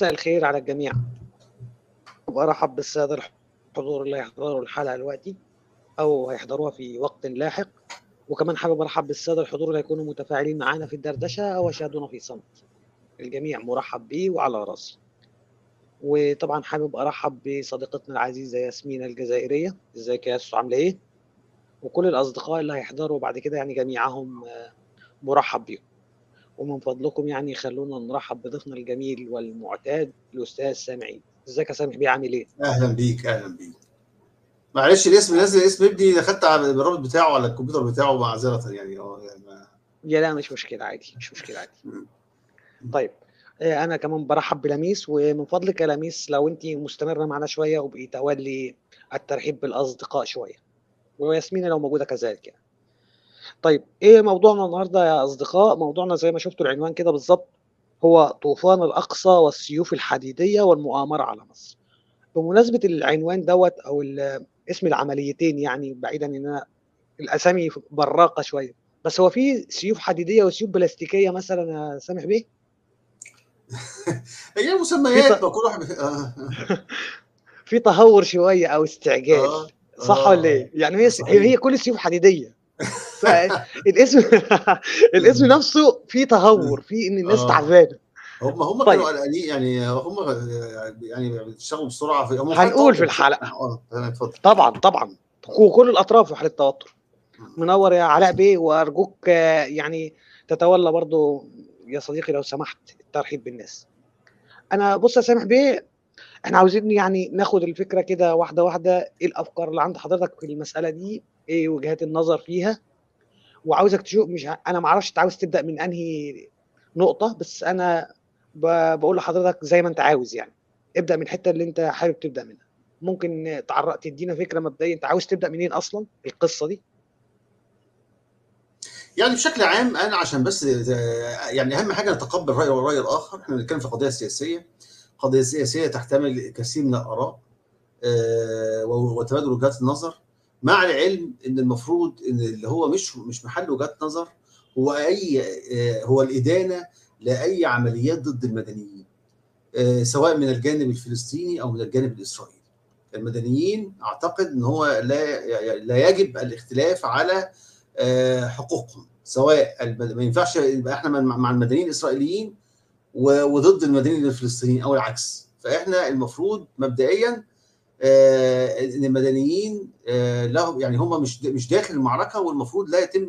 مساء الخير على الجميع وارحب بالساده الحضور اللي هيحضروا الحلقه دلوقتي او هيحضروها في وقت لاحق وكمان حابب ارحب بالساده الحضور اللي هيكونوا متفاعلين معانا في الدردشه او يشاهدونا في صمت الجميع مرحب بيه وعلى راسي وطبعا حابب ارحب بصديقتنا العزيزه ياسمين الجزائريه ازيك يا ياسو عامله ايه وكل الاصدقاء اللي هيحضروا بعد كده يعني جميعهم آه، مرحب بيهم ومن فضلكم يعني خلونا نرحب بضيفنا الجميل والمعتاد الاستاذ سامي عيد ازيك يا سامي بيه عامل ايه اهلا بيك اهلا بيك معلش الاسم نازل اسم ابني دخلت على الرابط بتاعه على الكمبيوتر بتاعه معذره يعني اه يعني ما- يا لا مش مشكله عادي مش مشكله عادي مم. طيب آه، انا كمان برحب بلميس ومن فضلك يا لميس لو انت مستمره معنا شويه وبقي تولي الترحيب بالاصدقاء شويه وياسمين لو موجوده كذلك يعني طيب ايه موضوعنا النهارده يا اصدقاء موضوعنا زي ما شفتوا العنوان كده بالظبط هو طوفان الاقصى والسيوف الحديديه والمؤامره على مصر بمناسبه العنوان دوت او ال- اسم العمليتين يعني بعيدا ان انا الاسامي براقه شويه بس هو في سيوف حديديه وسيوف بلاستيكيه مثلا يا سامح بيه هي مسميات في ما كل واحد بي- آه. في تهور شويه او استعجال آه. صح آه. ولا ايه؟ يعني هي صحيح. هي, هي كل السيوف حديديه فالاسم الاسم نفسه فيه تهور فيه ان الناس آه. تعبانه هم هم طيب. كانوا قلقانين يعني هم يعني بيشتغلوا بسرعه في هم هنقول في الحلقة. اه تمام اتفضل طبعا طبعا وكل الاطراف في حاله توتر منور يا علاء بيه وارجوك آه، يعني تتولى برضو يا صديقي لو سمحت الترحيب بالناس انا بص يا سامح بيه احنا عاوزين يعني ناخد الفكره كده واحده واحده ايه الافكار اللي عند حضرتك في المساله دي ايه وجهات النظر فيها وعاوزك تشوف مش ع- انا ما اعرفش انت عاوز تبدا من انهي نقطه بس انا ب- بقول لحضرتك زي ما انت عاوز يعني ابدا من الحته اللي انت حابب تبدا منها ممكن تعرق تدينا فكره مبدئيه انت عاوز تبدا منين اصلا القصه دي يعني بشكل عام انا عشان بس آه، يعني اهم حاجه نتقبل راي والراي الاخر احنا بنتكلم في قضيه سياسيه قضيه سياسيه تحتمل كثير من الاراء آه، وتبادل وجهات النظر مع العلم ان المفروض ان اللي هو مش مش محل وجهات نظر هو اي آه، هو الادانه لاي عمليات ضد المدنيين آه، سواء من الجانب الفلسطيني او من الجانب الاسرائيلي المدنيين اعتقد ان هو لا لا يجب الاختلاف على آه، حقوقهم سواء المد- ما ينفعش يبقى احنا مع مع المدنيين الاسرائيليين و- وضد المدنيين الفلسطينيين او العكس فاحنا المفروض مبدئيا آه، ان المدنيين آه، لهم يعني هم مش مش داخل المعركه والمفروض لا يتم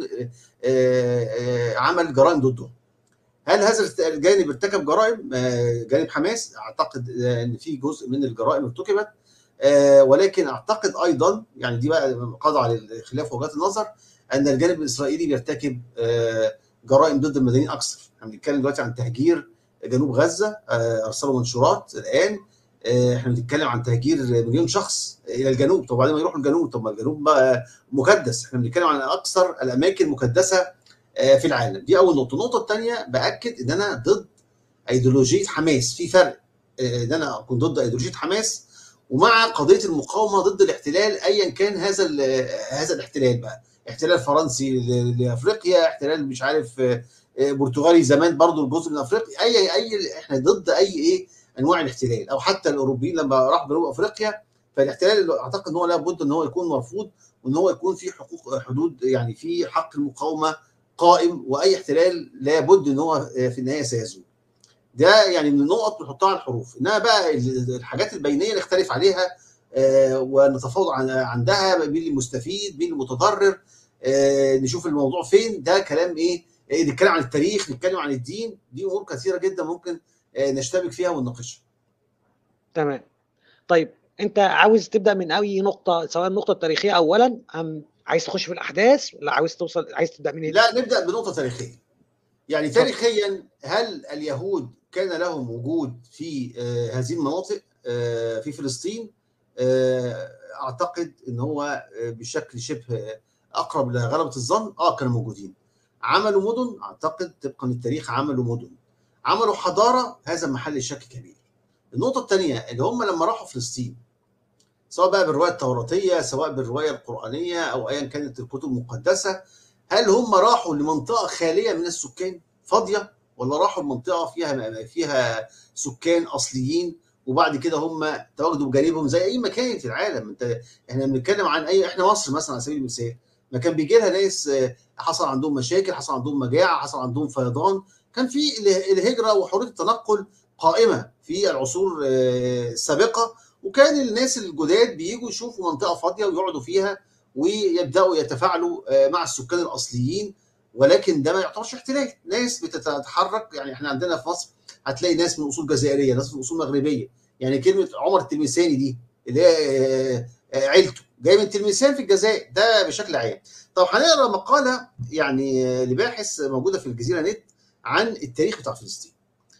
آه، آه، عمل جرائم ضدهم هل هذا الجانب ارتكب جرائم آه، جانب حماس اعتقد آه، ان في جزء من الجرائم ارتكبت آه، ولكن اعتقد ايضا يعني دي بقى قضى على خلاف وجهات النظر ان الجانب الاسرائيلي بيرتكب آه، جرائم ضد المدنيين اكثر احنا بنتكلم دلوقتي عن تهجير جنوب غزه آه، ارسلوا منشورات الان آه، احنا بنتكلم عن تهجير مليون شخص الى الجنوب طب وبعدين ما يروحوا الجنوب طب ما الجنوب بقى مكدس احنا بنتكلم عن اكثر الاماكن مكدسه آه، في العالم دي اول نقطه النقطه الثانيه باكد ان انا ضد ايديولوجيه حماس في فرق آه، ان انا اكون ضد ايديولوجيه حماس ومع قضيه المقاومه ضد الاحتلال ايا كان هذا ال- هذا الاحتلال بقى احتلال فرنسي ل- لافريقيا احتلال مش عارف آه، آه، برتغالي زمان برضو الجزء من افريقيا اي اي احنا ضد اي ايه انواع الاحتلال او حتى الاوروبيين لما راحوا جنوب افريقيا فالاحتلال اللي اعتقد ان هو لابد ان هو يكون مرفوض وان هو يكون في حقوق حدود يعني في حق المقاومه قائم واي احتلال لابد ان هو آه، في النهايه سيزول ده يعني من النقط بنحطها على الحروف انما بقى ال- الحاجات البينيه نختلف عليها آه، ونتفاوض عن عندها مين اللي مستفيد مين المتضرر آه، نشوف الموضوع فين ده كلام ايه إيه، نتكلم عن التاريخ نتكلم عن الدين دي امور كثيره جدا ممكن آه، نشتبك فيها ونناقشها تمام طيب انت عاوز تبدا من اي نقطه سواء النقطه التاريخيه اولا ام عايز تخش في الاحداث ولا عاوز توصل عايز تبدا منين لا نبدا بنقطه تاريخيه يعني اتفضل. تاريخيا هل اليهود كان لهم وجود في آه، هذه المناطق آه، في فلسطين آه، اعتقد ان هو آه، بشكل شبه اقرب لغلبه الظن اه كانوا موجودين عملوا مدن اعتقد طبقا للتاريخ عملوا مدن عملوا حضاره هذا محل شك كبير النقطه الثانيه اللي هم لما راحوا فلسطين سواء بقى بالروايه التوراتيه سواء بالروايه القرانيه او ايا كانت الكتب المقدسه هل هم راحوا لمنطقه خاليه من السكان فاضيه ولا راحوا المنطقه فيها فيها سكان اصليين وبعد كده هم تواجدوا بجانبهم زي اي مكان في العالم انت احنا بنتكلم عن اي احنا مصر مثلا على سبيل المثال ما كان بيجي لها ناس حصل عندهم مشاكل حصل عندهم مجاعه حصل عندهم فيضان كان في الهجره وحريه التنقل قائمه في العصور السابقه وكان الناس الجداد بيجوا يشوفوا منطقه فاضيه ويقعدوا فيها ويبداوا يتفاعلوا مع السكان الاصليين ولكن ده ما يعتبرش احتلال ناس بتتحرك يعني احنا عندنا في مصر هتلاقي ناس من اصول جزائريه ناس من اصول مغربيه يعني كلمه عمر التلمساني دي اللي هي عيلته جاي من تلمسان في الجزائر ده بشكل عام طب هنقرا مقاله يعني لباحث موجوده في الجزيره نت عن التاريخ بتاع فلسطين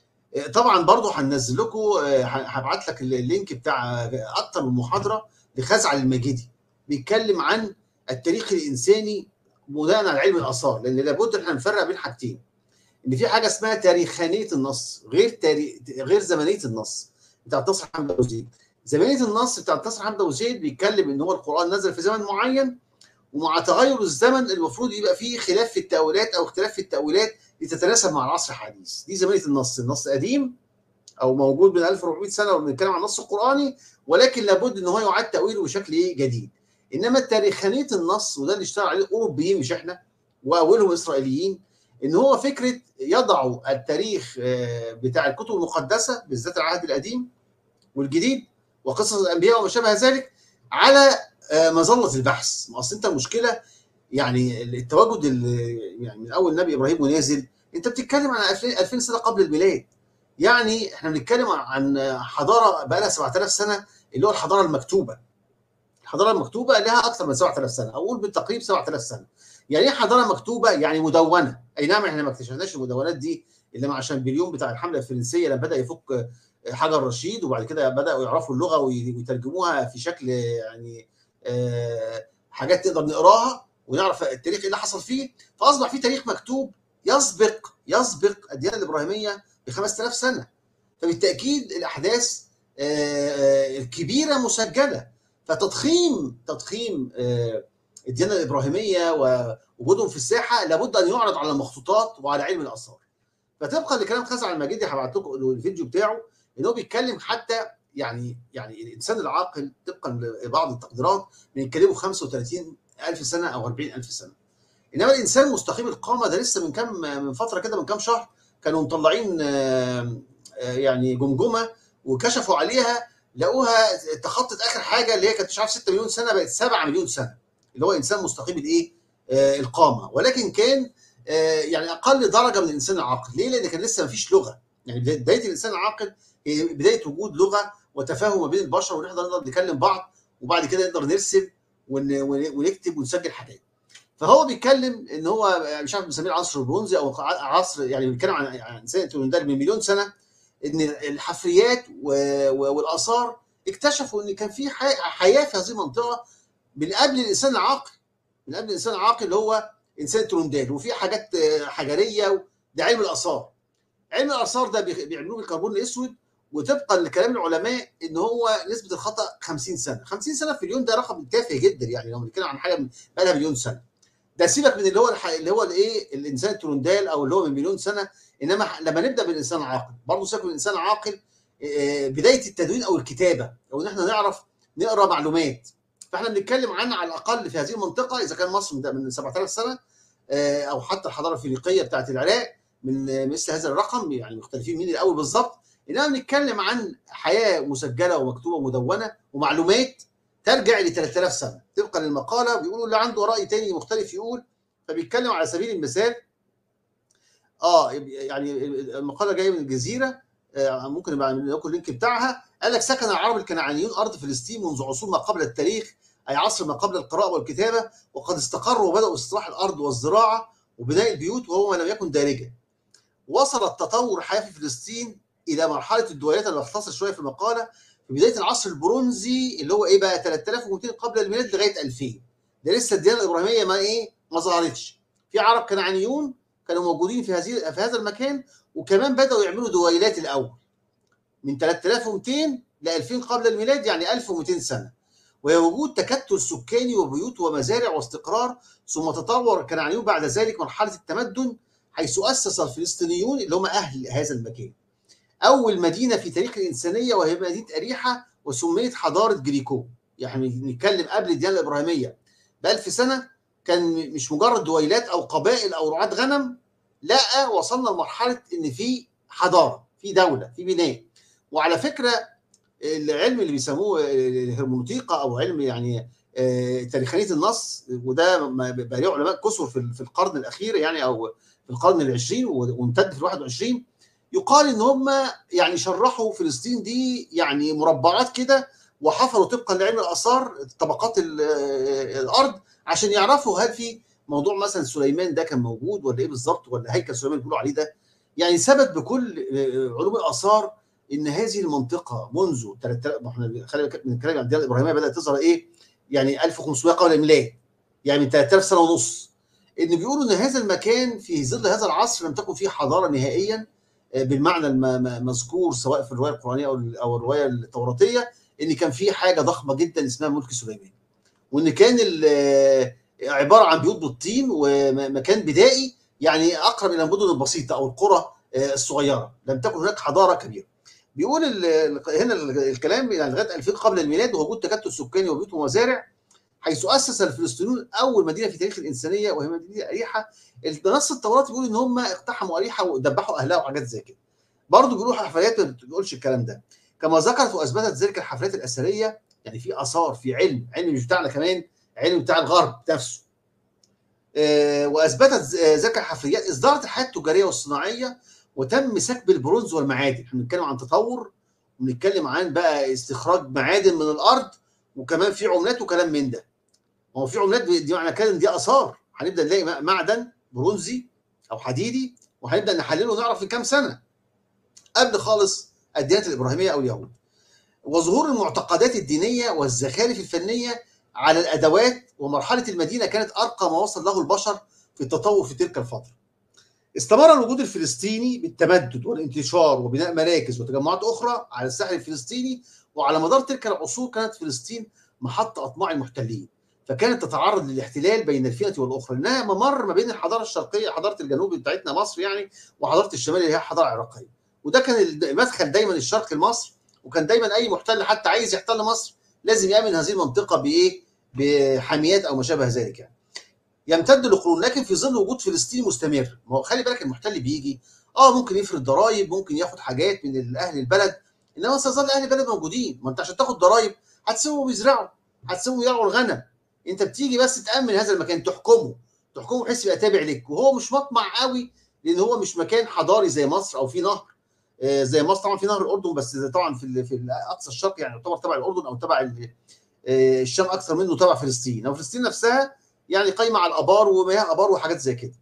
طبعا برضو هننزل لكم هبعت لك اللينك بتاع اكتر من محاضره لخزعل المجيدي بيتكلم عن التاريخ الانساني بناء على علم الاثار لان لابد ان احنا نفرق بين حاجتين ان في حاجه اسمها تاريخانيه النص غير تاريخ غير زمنيه النص بتاع نصر حمد وزيد زمنيه النص بتاع نصر حمد وزيد بيتكلم ان هو القران نزل في زمن معين ومع تغير الزمن المفروض يبقى فيه خلاف في التاويلات او اختلاف في التاويلات لتتناسب مع العصر الحديث دي زمنيه النص النص قديم او موجود من 1400 سنه وبنتكلم عن النص القراني ولكن لابد ان هو يعاد تاويله بشكل ايه جديد انما تاريخانيه النص وده اللي اشتغل عليه الاوروبيين مش احنا واولهم اسرائيليين ان هو فكره يضعوا التاريخ بتاع الكتب المقدسه بالذات العهد القديم والجديد وقصص الانبياء وما شابه ذلك على مظله البحث ما اصل انت المشكله يعني التواجد يعني من اول نبي ابراهيم ونازل انت بتتكلم عن 2000 سنه قبل الميلاد يعني احنا بنتكلم عن حضاره بقى لها 7000 سنه اللي هو الحضاره المكتوبه الحضاره المكتوبه لها اكثر من 7000 سنه اقول بالتقريب 7000 سنه يعني ايه حضاره مكتوبه يعني مدونه اي نعم احنا ما اكتشفناش المدونات دي الا عشان بليون بتاع الحمله الفرنسيه لما بدا يفك حجر رشيد وبعد كده بداوا يعرفوا اللغه ويترجموها في شكل يعني حاجات نقدر نقراها ونعرف التاريخ ايه اللي حصل فيه فاصبح في تاريخ مكتوب يسبق يسبق الديانه الابراهيميه ب 5000 سنه فبالتاكيد الاحداث الكبيره مسجله فتضخيم تضخيم الديانه الابراهيميه ووجودهم في الساحه لابد ان يعرض على المخطوطات وعلى علم الاثار فطبقا لكلام خزع المجيدي هبعت لكم الفيديو بتاعه ان هو بيتكلم حتى يعني يعني الانسان العاقل طبقا لبعض التقديرات بنتكلموا 35 ألف سنه او 40 ألف سنه انما الانسان مستقيم القامه ده لسه من كام من فتره كده من كام شهر كانوا مطلعين يعني جمجمه وكشفوا عليها لقوها تخطت اخر حاجه اللي هي كانت مش عارف 6 مليون سنه بقت 7 مليون سنه اللي هو انسان مستقيم الايه؟ آه القامه ولكن كان آه يعني اقل درجه من الانسان العاقل ليه؟ لان كان لسه ما فيش لغه يعني بدايه الانسان العاقل بدايه وجود لغه وتفاهم ما بين البشر ونقدر نقدر نكلم بعض وبعد كده نقدر نرسم ونكتب ونسجل حاجات فهو بيتكلم ان هو مش عارف بنسميه العصر البرونزي او عصر يعني بيتكلم عن عن انسان من مليون سنه ان الحفريات والاثار اكتشفوا ان كان في حياه في هذه المنطقه من قبل الانسان العاقل من قبل الانسان العاقل اللي هو انسان تروندال وفي حاجات حجريه ده علم الاثار علم الاثار ده بيعملوه بالكربون الاسود وطبقا لكلام العلماء ان هو نسبه الخطا 50 سنه 50 سنه في اليوم ده رقم تافه جدا يعني لو بنتكلم عن حاجه بقى لها مليون سنه ده سيبك من اللي هو الح... اللي هو الايه الانسان التروندال او اللي هو من مليون سنه انما لما نبدا بالانسان العاقل برضه سيبك من الانسان العاقل بدايه التدوين او الكتابه او ان احنا نعرف نقرا معلومات فاحنا بنتكلم عن على الاقل في هذه المنطقه اذا كان مصر من 7000 سنه او حتى الحضاره الفينيقيه بتاعت العراق من مثل هذا الرقم يعني مختلفين مين الاول بالظبط انما بنتكلم عن حياه مسجله ومكتوبه ومدونه ومعلومات ترجع ل 3000 سنه طبقا للمقاله بيقولوا اللي عنده راي تاني مختلف يقول فبيتكلم على سبيل المثال اه يعني المقاله جايه من الجزيره آه ممكن نبقى نعمل لكم اللينك بتاعها قال لك سكن العرب الكنعانيون ارض فلسطين منذ عصور ما قبل التاريخ اي عصر ما قبل القراءه والكتابه وقد استقروا وبداوا استصلاح الارض والزراعه وبناء البيوت وهو ما لم يكن دارجا وصل التطور الحياه في فلسطين الى مرحله الدولات اللي بختصر شويه في المقاله في بدايه العصر البرونزي اللي هو ايه بقى 3200 قبل الميلاد لغايه 2000 ده لسه الديانه الابراهيميه ما ايه ما ظهرتش في عرب كنعانيون كانوا موجودين في هذه في هذا المكان وكمان بداوا يعملوا دويلات الاول من 3200 ل 2000 قبل الميلاد يعني 1200 سنه وهي وجود تكتل سكاني وبيوت ومزارع واستقرار ثم تطور الكنعانيون بعد ذلك مرحله التمدن حيث اسس الفلسطينيون اللي هم اهل هذا المكان اول مدينه في تاريخ الانسانيه وهي مدينه اريحه وسميت حضاره جريكو يعني نتكلم قبل الديانه الابراهيميه ب 1000 سنه كان مش مجرد دويلات او قبائل او رعاة غنم لا وصلنا لمرحله ان في حضاره في دوله في بناء وعلى فكره العلم اللي بيسموه الهرمونوتيقا او علم يعني تاريخانيه النص وده بقى له علماء كثر في القرن الاخير يعني او في القرن العشرين وامتد في الواحد وعشرين يقال ان هم يعني شرحوا فلسطين دي يعني مربعات كده وحفروا طبقا لعلم الاثار طبقات الارض عشان يعرفوا هل في موضوع مثلا سليمان ده كان موجود ولا ايه بالظبط ولا هيكل سليمان بيقولوا عليه ده يعني ثبت بكل علوم الاثار ان هذه المنطقه منذ 3000 احنا خلينا بنتكلم عن الديانه الابراهيميه بدات تظهر ايه يعني 1500 قبل الميلاد يعني من 3000 سنه ونص ان بيقولوا ان هذا المكان في ظل هذا العصر لم تكن فيه حضاره نهائيا بالمعنى المذكور سواء في الروايه القرانيه او او الروايه التوراتيه ان كان في حاجه ضخمه جدا اسمها ملك سليمان وان كان عباره عن بيوت بالطين ومكان بدائي يعني اقرب الى المدن البسيطه او القرى الصغيره لم تكن هناك حضاره كبيره بيقول هنا الكلام يعني لغايه 2000 قبل الميلاد ووجود تكتل سكاني وبيوت ومزارع حيث اسس الفلسطينيون اول مدينه في تاريخ الانسانيه وهي مدينه اريحه النص التوراتي بيقول ان هم اقتحموا اريحه ودبحوا اهلها وحاجات زي كده برضه بيقولوا حفلات ما بتقولش الكلام ده كما ذكرت واثبتت ذلك الحفلات الاثريه يعني في اثار في علم علم مش بتاعنا كمان علم بتاع الغرب نفسه آه واثبتت ذلك الحفريات اصدارت الحياه التجاريه والصناعيه وتم سكب البرونز والمعادن احنا بنتكلم عن تطور وبنتكلم عن بقى استخراج معادن من الارض وكمان في عملات وكلام من ده هو في عملات دي معنى كده دي اثار هنبدا نلاقي معدن برونزي او حديدي وهنبدا نحلله ونعرف في كام سنه قبل خالص الديانات الابراهيميه او اليهود وظهور المعتقدات الدينيه والزخارف الفنيه على الادوات ومرحله المدينه كانت ارقى ما وصل له البشر في التطور في تلك الفتره. استمر الوجود الفلسطيني بالتمدد والانتشار وبناء مراكز وتجمعات اخرى على الساحل الفلسطيني وعلى مدار تلك العصور كانت فلسطين محط اطماع المحتلين فكانت تتعرض للاحتلال بين الفئه والاخرى انها ممر ما بين الحضاره الشرقيه حضاره الجنوب بتاعتنا مصر يعني وحضاره الشمال اللي هي الحضاره العراقيه وده كان المدخل دايما الشرق لمصر وكان دايما اي محتل حتى عايز يحتل مصر لازم يامن هذه المنطقه بايه؟ بحاميات او ما شابه ذلك يعني. يمتد لقرون لكن في ظل وجود فلسطين مستمر ما هو خلي بالك المحتل بيجي اه ممكن يفرض ضرائب ممكن ياخد حاجات من اهل البلد انما سيظل اهل البلد موجودين ما انت عشان تاخد ضرائب هتسيبهم يزرعوا هتسيبهم يرعوا الغنم انت بتيجي بس تامن هذا المكان تحكمه تحكمه بحيث يبقى تابع لك وهو مش مطمع قوي لان هو مش مكان حضاري زي مصر او في نهر زي مصر طبعا في نهر الاردن بس طبعا في في اقصى الشرق يعني يعتبر تبع الاردن او تبع الشام اكثر منه تبع فلسطين او فلسطين نفسها يعني قايمه على الابار ومياه ابار وحاجات زي كده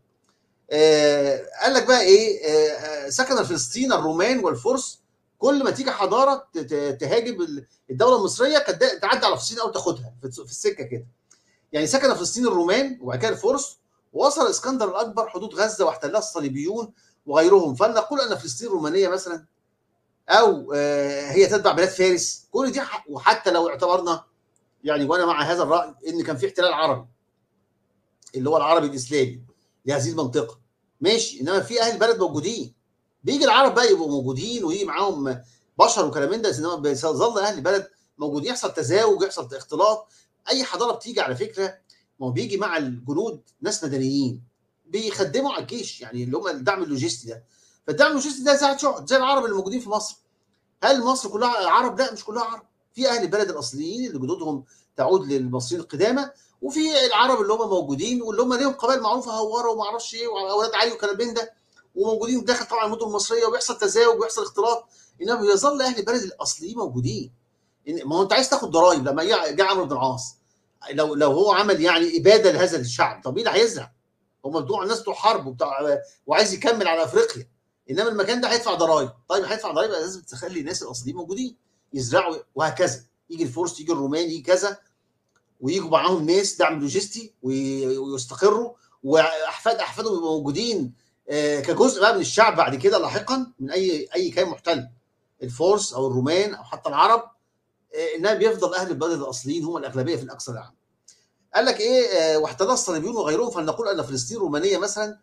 قال لك بقى ايه سكن فلسطين الرومان والفرس كل ما تيجي حضاره تهاجم الدوله المصريه كانت تعدي على فلسطين او تاخدها في السكه كده يعني سكن فلسطين الرومان وبعد كده الفرس ووصل الاسكندر الاكبر حدود غزه واحتلها الصليبيون وغيرهم فلنقول ان فلسطين رومانيه مثلا او هي تتبع بلاد فارس كل دي وحتى لو اعتبرنا يعني وانا مع هذا الراي ان كان في احتلال عربي اللي هو العربي الاسلامي لهذه المنطقه ماشي انما في اهل البلد موجودين بيجي العرب بقى يبقوا موجودين ويجي معاهم بشر وكلام من ده انما بيظل اهل البلد موجودين يحصل تزاوج يحصل اختلاط اي حضاره بتيجي على فكره ما هو بيجي مع الجنود ناس مدنيين بيخدموا على الجيش يعني اللي هم الدعم اللوجستي ده فالدعم اللوجستي ده زي شعب زي العرب اللي موجودين في مصر هل مصر كلها عرب؟ لا مش كلها عرب في اهل البلد الاصليين اللي جدودهم تعود للمصريين القدامى وفي العرب اللي هم موجودين واللي هم ليهم قبائل معروفه هواره وما اعرفش ايه واولاد علي وكلام من ده وموجودين داخل طبعا المدن المصريه وبيحصل تزاوج وبيحصل اختلاط انما بيظل اهل البلد الاصليين موجودين ما هو انت عايز تاخد ضرائب لما جه عمرو بن العاص لو لو هو عمل يعني اباده لهذا الشعب طب مين اللي هيزرع؟ هم بتوع الناس بتوع حرب وبتاع وعايز يكمل على افريقيا انما المكان ده هيدفع ضرائب طيب هيدفع ضرائب لازم تخلي الناس الاصليين موجودين يزرعوا وهكذا يجي الفرس يجي الرومان يجي كذا ويجوا معاهم ناس دعم لوجستي ويستقروا واحفاد احفادهم يبقوا موجودين كجزء بقى من الشعب بعد كده لاحقا من اي اي كيان محتل الفرس او الرومان او حتى العرب انما بيفضل اهل البلد الاصليين هم الاغلبيه في الاقصى العام. قال لك ايه واحتلها الصليبيون وغيرهم فلنقول ان فلسطين رومانيه مثلا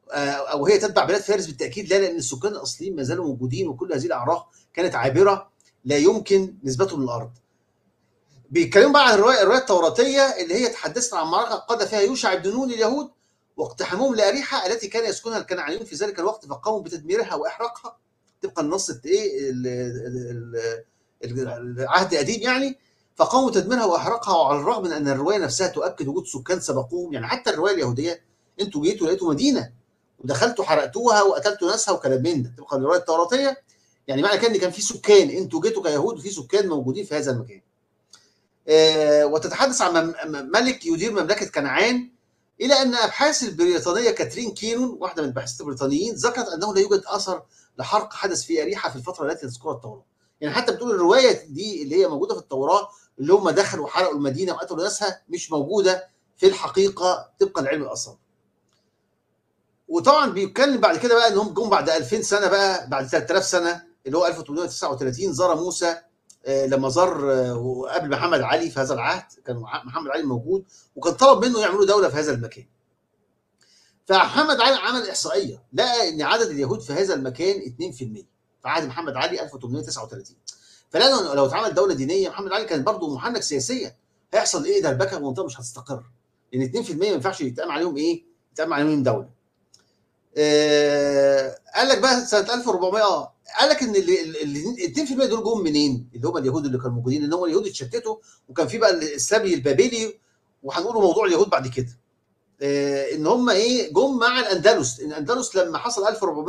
او هي تتبع بلاد فارس بالتاكيد لا لان السكان الاصليين ما زالوا موجودين وكل هذه الاعراق كانت عابره لا يمكن نسبتهم للارض. بيتكلموا بقى عن الروايه الروايه التوراتيه اللي هي تحدثنا عن معركه قاد فيها يوشع بن نون اليهود واقتحامهم لاريحه التي كان يسكنها الكنعانيون في ذلك الوقت فقاموا بتدميرها واحراقها طبقا لنص ايه العهد القديم يعني فقاموا تدميرها واحراقها وعلى الرغم من ان الروايه نفسها تؤكد وجود سكان سبقوهم يعني حتى الروايه اليهوديه انتوا جيتوا لقيتوا مدينه ودخلتوا حرقتوها وقتلتوا ناسها وكلام من ده طبقا للروايه التوراتيه يعني معنى كده ان كان في سكان انتوا جيتوا كيهود وفي سكان موجودين في هذا المكان. آه وتتحدث عن ملك يدير مملكه كنعان الى ان ابحاث البريطانيه كاترين كينون واحده من الباحثين البريطانيين ذكرت انه لا يوجد اثر لحرق حدث في اريحه في الفتره التي تذكرها التوراه. يعني حتى بتقول الروايه دي اللي هي موجوده في التوراه اللي هم دخلوا وحرقوا المدينه وقتلوا ناسها مش موجوده في الحقيقه طبقا لعلم الاثار. وطبعا بيتكلم بعد كده بقى انهم جم بعد 2000 سنه بقى بعد 3000 سنه اللي هو 1839 زار موسى لما زار وقابل محمد علي في هذا العهد كان محمد علي موجود وكان طلب منه يعملوا دوله في هذا المكان. فمحمد علي عمل احصائيه لقى ان عدد اليهود في هذا المكان 2% في عهد محمد علي 1839 فلقى لو اتعمل دوله دينيه محمد علي كان برضه محنك سياسيا هيحصل ايه ده البكا والمنطقه مش هتستقر لان 2% ما ينفعش يتقام عليهم ايه؟ يتقام عليهم دوله. آه قال لك بقى سنه 1400 اه قال لك ان ال 2% دول جم منين؟ اللي هم اليهود اللي كانوا موجودين ان هم اليهود اتشتتوا وكان في بقى السبي البابلي وهنقول موضوع اليهود بعد كده. آه ان هم ايه جم مع الاندلس، الاندلس لما حصل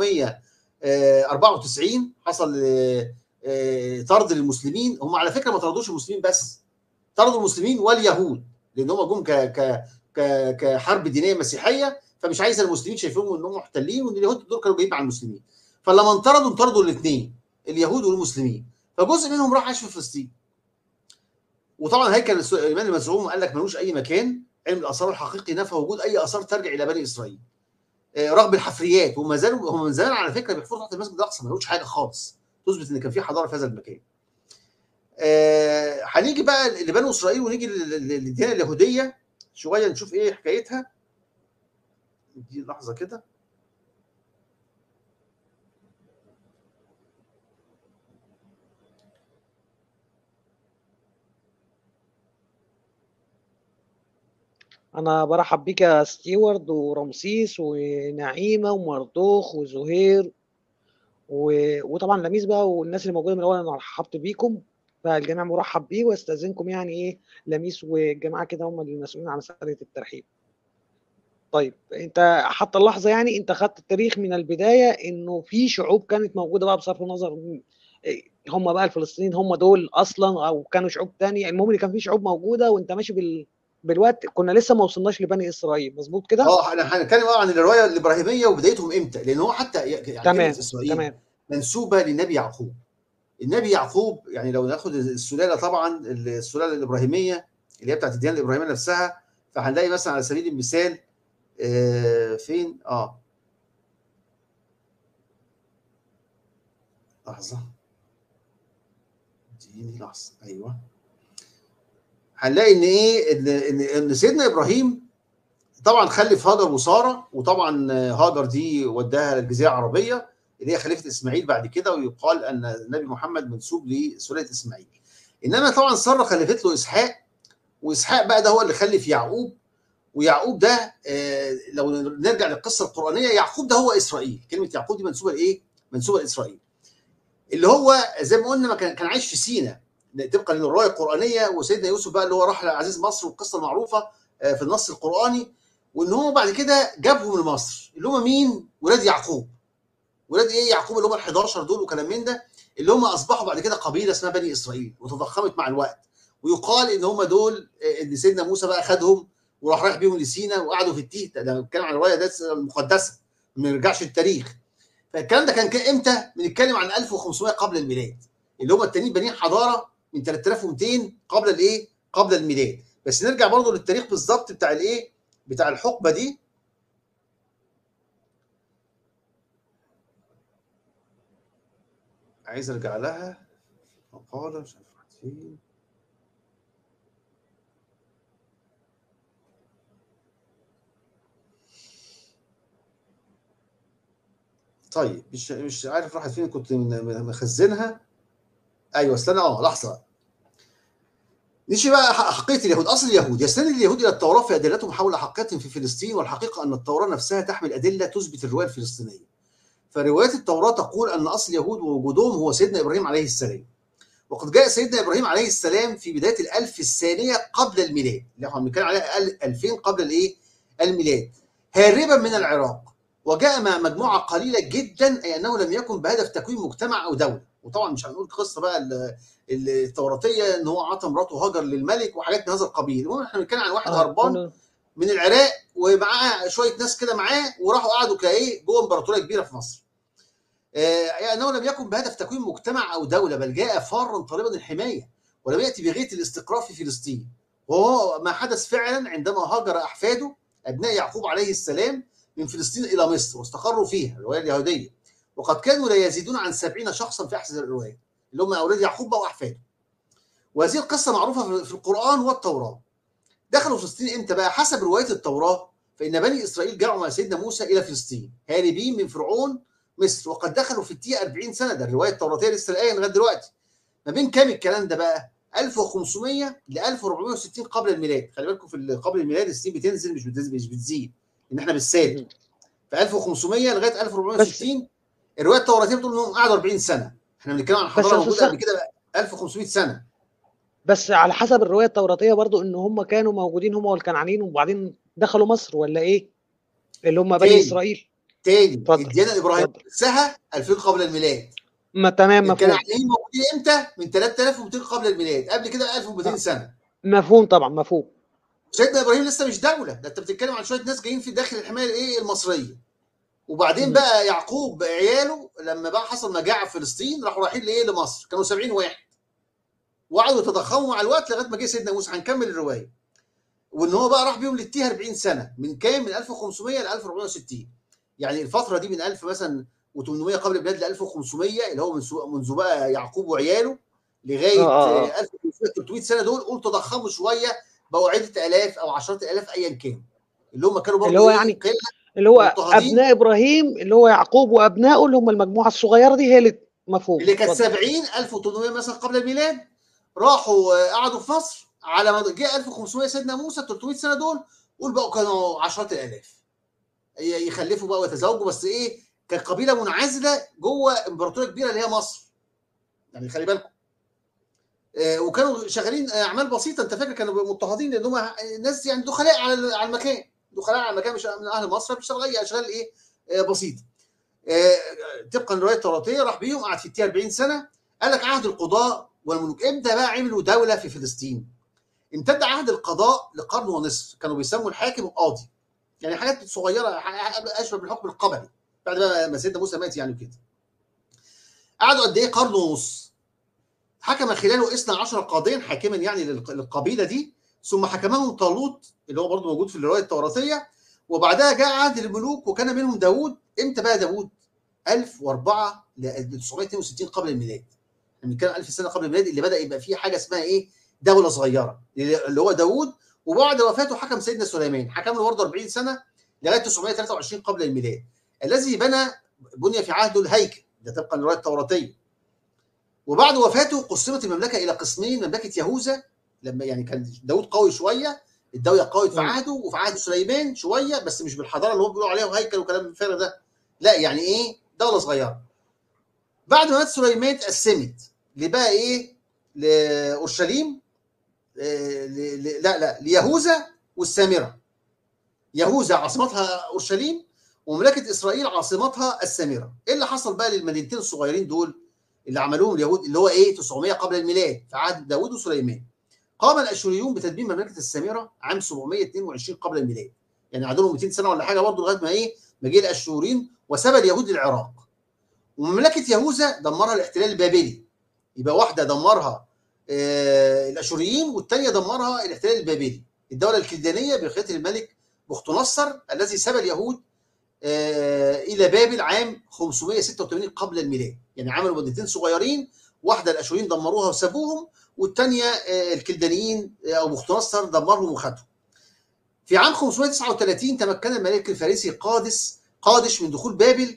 1494 حصل آه طرد للمسلمين هم على فكره ما طردوش المسلمين بس طردوا المسلمين واليهود لان هم جم ك ك ك كحرب دينيه مسيحيه فمش عايز المسلمين شايفينهم انهم محتلين وان اليهود دول كانوا جايين مع المسلمين فلما انطردوا انطردوا الاثنين اليهود والمسلمين فجزء منهم راح عاش في فلسطين وطبعا هيكل الايمان المزعوم قال لك ملوش اي مكان علم الاثار الحقيقي نفى وجود اي اثار ترجع الى بني اسرائيل رغم الحفريات وما زالوا هم من زمان على فكره بيحفروا تحت المسجد الاقصى ما حاجه خالص تثبت ان كان في حضاره في هذا المكان هنيجي بقى لبني اسرائيل ونيجي للديانه اليهوديه شويه نشوف ايه حكايتها دي لحظه كده انا برحب بيك يا ستيوارد ورمسيس ونعيمه ومردوخ وزهير و... وطبعا لميس بقى والناس اللي موجوده من الاول انا رحبت بيكم فالجميع مرحب بيه واستاذنكم يعني ايه لميس والجماعه كده هم المسؤولين عن مساله الترحيب طيب انت حتى اللحظه يعني انت خدت التاريخ من البدايه انه في شعوب كانت موجوده بقى بصرف النظر هم بقى الفلسطينيين هم دول اصلا او كانوا شعوب تانية المهم اللي كان في شعوب موجوده وانت ماشي بال بالوقت كنا لسه ما وصلناش لبني اسرائيل مظبوط كده؟ اه احنا هنتكلم عن الروايه الابراهيميه وبدايتهم امتى؟ لان هو حتى يعني تمام اسرائيل تمام منسوبه للنبي يعقوب. النبي يعقوب يعني لو ناخد السلاله طبعا السلاله الابراهيميه اللي هي بتاعت الديانه الابراهيميه نفسها فهنلاقي مثلا على سبيل المثال آه فين؟ اه لحظه اديني لحظه ايوه هنلاقي ان ايه ان ان سيدنا ابراهيم طبعا خلف هاجر وساره وطبعا هاجر دي وداها الجزيره العربيه اللي هي خليفه اسماعيل بعد كده ويقال ان النبي محمد منسوب لسلاله اسماعيل انما طبعا ساره خلفت له اسحاق واسحاق بقى ده هو اللي خلف يعقوب ويعقوب ده آه لو نرجع للقصه القرانيه يعقوب ده هو اسرائيل كلمه يعقوب دي منسوبه لايه؟ منسوبه لاسرائيل اللي هو زي ما قلنا ما كان كان عايش في سينا طبقا للروايه القرانيه وسيدنا يوسف بقى اللي هو راح لعزيز مصر والقصه المعروفه في النص القراني وان هو بعد كده جابهم لمصر اللي هم مين؟ ولاد يعقوب. ولاد ايه يعقوب اللي هم ال 11 دول وكلام من ده اللي هم اصبحوا بعد كده قبيله اسمها بني اسرائيل وتضخمت مع الوقت ويقال ان هم دول ان سيدنا موسى بقى خدهم وراح رايح بيهم لسينا وقعدوا في التيه ده بنتكلم عن الروايه ده المقدسه ما نرجعش التاريخ فالكلام ده كان امتى؟ بنتكلم عن 1500 قبل الميلاد اللي هم التانيين بانيين حضاره من 3200 قبل الايه؟ قبل الميلاد بس نرجع برضه للتاريخ بالظبط بتاع الايه؟ بتاع الحقبه دي عايز ارجع لها مقاله مش عارف فين طيب مش مش عارف راحت فين كنت مخزنها ايوه استنى اه لحظه نيجي بقى حقيقه اليهود اصل اليهود يستند اليهود الى التوراه في ادلتهم حول حقيقتهم في فلسطين والحقيقه ان التوراه نفسها تحمل ادله تثبت الروايه الفلسطينيه فروايات التوراه تقول ان اصل اليهود ووجودهم هو سيدنا ابراهيم عليه السلام وقد جاء سيدنا ابراهيم عليه السلام في بدايه الالف الثانيه قبل الميلاد اللي احنا بنتكلم عليها 2000 قبل الايه الميلاد هاربا من العراق وجاء مع مجموعه قليله جدا اي انه لم يكن بهدف تكوين مجتمع او دوله وطبعا مش هنقول قصه بقى التوراتيه ان هو عطى مراته هاجر للملك وحاجات من هذا القبيل المهم احنا بنتكلم عن واحد هربان من العراق ومعاه شويه ناس كده معاه وراحوا قعدوا كايه جوه امبراطوريه كبيره في مصر يعني انه لم يكن بهدف تكوين مجتمع او دوله بل جاء فارا طالبا الحمايه ولم ياتي بغيه الاستقرار في فلسطين وهو ما حدث فعلا عندما هاجر احفاده ابناء يعقوب عليه السلام من فلسطين الى مصر واستقروا فيها الروايه اليهوديه وقد كانوا لا يزيدون عن سبعين شخصا في احسن الروايات اللي هم اولاد يعقوب واحفاده وهذه القصه معروفه في القران والتوراه دخلوا فلسطين امتى بقى حسب روايه التوراه فان بني اسرائيل جاءوا مع سيدنا موسى الى فلسطين هاربين من فرعون مصر وقد دخلوا في التيه 40 سنه ده الروايه التوراتيه لسه الايه لغايه دلوقتي ما بين كام الكلام ده بقى 1500 ل 1460 قبل الميلاد خلي بالكم في قبل الميلاد السنين بتنزل مش بتزيد مش بتزيد ان احنا بالسالب في 1500 لغايه 1460 الروايه التوراتيه بتقول انهم قعدوا 40 سنه احنا بنتكلم عن حضاره موجوده قبل كده 1500 سنه بس على حسب الروايه التوراتيه برضو ان هم كانوا موجودين هم والكنعانيين وبعدين دخلوا مصر ولا ايه؟ اللي هم بني اسرائيل تاني الديانه الابراهيميه نفسها 2000 قبل الميلاد ما تمام مفهوم الكنعانيين موجودين امتى؟ من 3200 قبل الميلاد قبل كده 1200 سنه مفهوم طبعا مفهوم سيدنا ابراهيم لسه مش دوله ده انت بتتكلم عن شويه ناس جايين في داخل الحمايه الايه المصريه وبعدين م. بقى يعقوب عياله لما بقى حصل مجاعه في فلسطين راحوا رايحين لايه لمصر كانوا 70 واحد وقعدوا يتضخموا مع الوقت لغايه ما جه سيدنا موسى هنكمل الروايه وان هو بقى راح بيهم للتيه 40 سنه من كام من 1500 ل 1460 يعني الفتره دي من 1000 مثلا و800 قبل الميلاد ل 1500 اللي هو من منذ بقى يعقوب وعياله لغايه آه آه. 1300 سنه دول قول تضخموا شويه بقوا عده الاف او عشرات الالاف ايا كان اللي هم كانوا برضه اللي هو يعني اللي هو ابناء ابراهيم اللي هو يعقوب وابنائه اللي هم المجموعه الصغيره دي هي اللي مفهوم اللي كانت 70 1800 مثلا قبل الميلاد راحوا قعدوا في مصر على ما جه 1500 سيدنا موسى 300 سنه دول قول بقوا كانوا عشرات الالاف يخلفوا بقى ويتزوجوا بس ايه كانت قبيله منعزله جوه امبراطوريه كبيره اللي هي مصر يعني خلي بالكم آه وكانوا شغالين اعمال بسيطه انت فاكر كانوا مضطهدين لان هم ناس يعني دخلاء على على المكان دخلاء على المكان مش من اهل مصر بيشتغل اي اشغال ايه آه بسيطه آه طبقا للروايه التوراتيه راح بيهم قعد في 40 سنه قال لك عهد القضاء والملوك امتى بقى عملوا دوله في فلسطين امتد عهد القضاء لقرن ونصف كانوا بيسموا الحاكم القاضي يعني حاجات صغيره اشبه بالحكم القبلي بعد ما سيدنا موسى مات يعني كده قعدوا قد ايه قرن ونص حكم خلاله 12 قاضيا حاكما يعني للقبيله دي ثم حكمهم طالوت اللي هو برضه موجود في الروايه التوراتيه وبعدها جاء عهد الملوك وكان منهم داوود امتى بقى داوود 1004 ل 962 قبل الميلاد يعني كان 1000 سنه قبل الميلاد اللي بدا يبقى فيه حاجه اسمها ايه دوله صغيره اللي هو داوود وبعد وفاته حكم سيدنا سليمان حكم له برضه 40 سنه لغايه 923 قبل الميلاد الذي بنى بني في عهده الهيكل ده طبقا للروايه التوراتيه وبعد وفاته قسمت المملكه الى قسمين مملكه يهوذا لما يعني كان داود قوي شويه الدوله قويت في عهده وفي عهد سليمان شويه بس مش بالحضاره اللي هو بيقولوا عليها هيكل وكلام الفارغ ده لا يعني ايه دوله صغيره بعد ما مات سليمان اتقسمت لبقى ايه لاورشليم لا لا ليهوذا والسامره يهوذا عاصمتها اورشليم ومملكه اسرائيل عاصمتها السامره ايه اللي حصل بقى للمدينتين الصغيرين دول اللي عملوهم اليهود اللي هو ايه 900 قبل الميلاد في عهد داوود وسليمان قام الاشوريون بتدمير مملكه السامره عام 722 قبل الميلاد يعني عندهم 200 سنه ولا حاجه برضه لغايه ما ايه ما جه الاشوريين وسبى اليهود العراق ومملكه يهوذا دمرها الاحتلال البابلي يبقى واحده دمرها آه الاشوريين والثانيه دمرها الاحتلال البابلي الدوله الكلدانيه بقياده الملك بخت نصر الذي سبى اليهود آه الى بابل عام 586 قبل الميلاد يعني عملوا مدينتين صغيرين واحده الاشوريين دمروها وسابوهم والثانيه آه الكلدانيين او بخت نصر دمرهم وخدهم في عام 539 تمكن الملك الفارسي قادس قادش من دخول بابل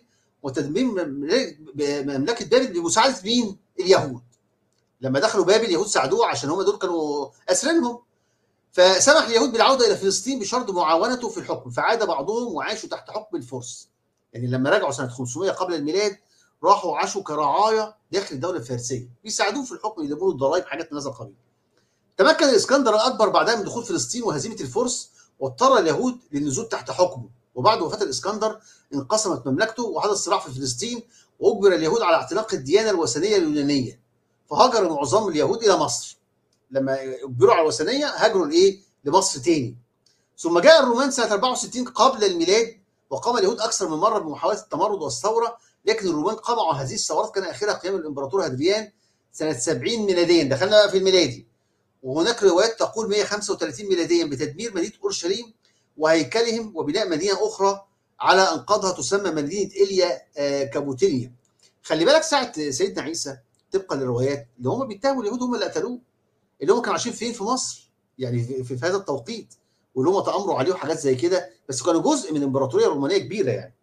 وتدمير مملكه بابل بمساعده مين؟ اليهود لما دخلوا بابل اليهود ساعدوه عشان هم دول كانوا اسرينهم فسمح اليهود بالعوده الى فلسطين بشرط معاونته في الحكم فعاد بعضهم وعاشوا تحت حكم الفرس يعني لما رجعوا سنه 500 قبل الميلاد راحوا عاشوا كرعايا داخل الدوله الفارسيه بيساعدوه في الحكم يدبروا الضرائب حاجات من هذا القبيل تمكن الاسكندر الاكبر بعدها من دخول فلسطين وهزيمه الفرس واضطر اليهود للنزول تحت حكمه وبعد وفاه الاسكندر انقسمت مملكته وحدث صراع في فلسطين واجبر اليهود على اعتناق الديانه الوثنيه اليونانيه فهاجر معظم اليهود الى مصر لما اجبروا على الوثنيه هاجروا لايه؟ لمصر تاني ثم جاء الرومان سنه 64 قبل الميلاد وقام اليهود اكثر من مره بمحاوله التمرد والثوره لكن الرومان قمعوا هذه الثورات كان اخرها قيام الامبراطور هادريان سنه 70 ميلاديا دخلنا بقى في الميلادي وهناك روايات تقول 135 ميلاديا بتدمير مدينه اورشليم وهيكلهم وبناء مدينه اخرى على انقاضها تسمى مدينه ايليا كابوتينيا خلي بالك ساعه سيدنا عيسى طبقا للروايات اللي هم بيتهموا اليهود هم اللي قتلوه اللي هم كانوا عايشين فين في مصر يعني في, في, في هذا التوقيت واللي هم تامروا عليه وحاجات زي كده بس كانوا جزء من امبراطوريه رومانيه كبيره يعني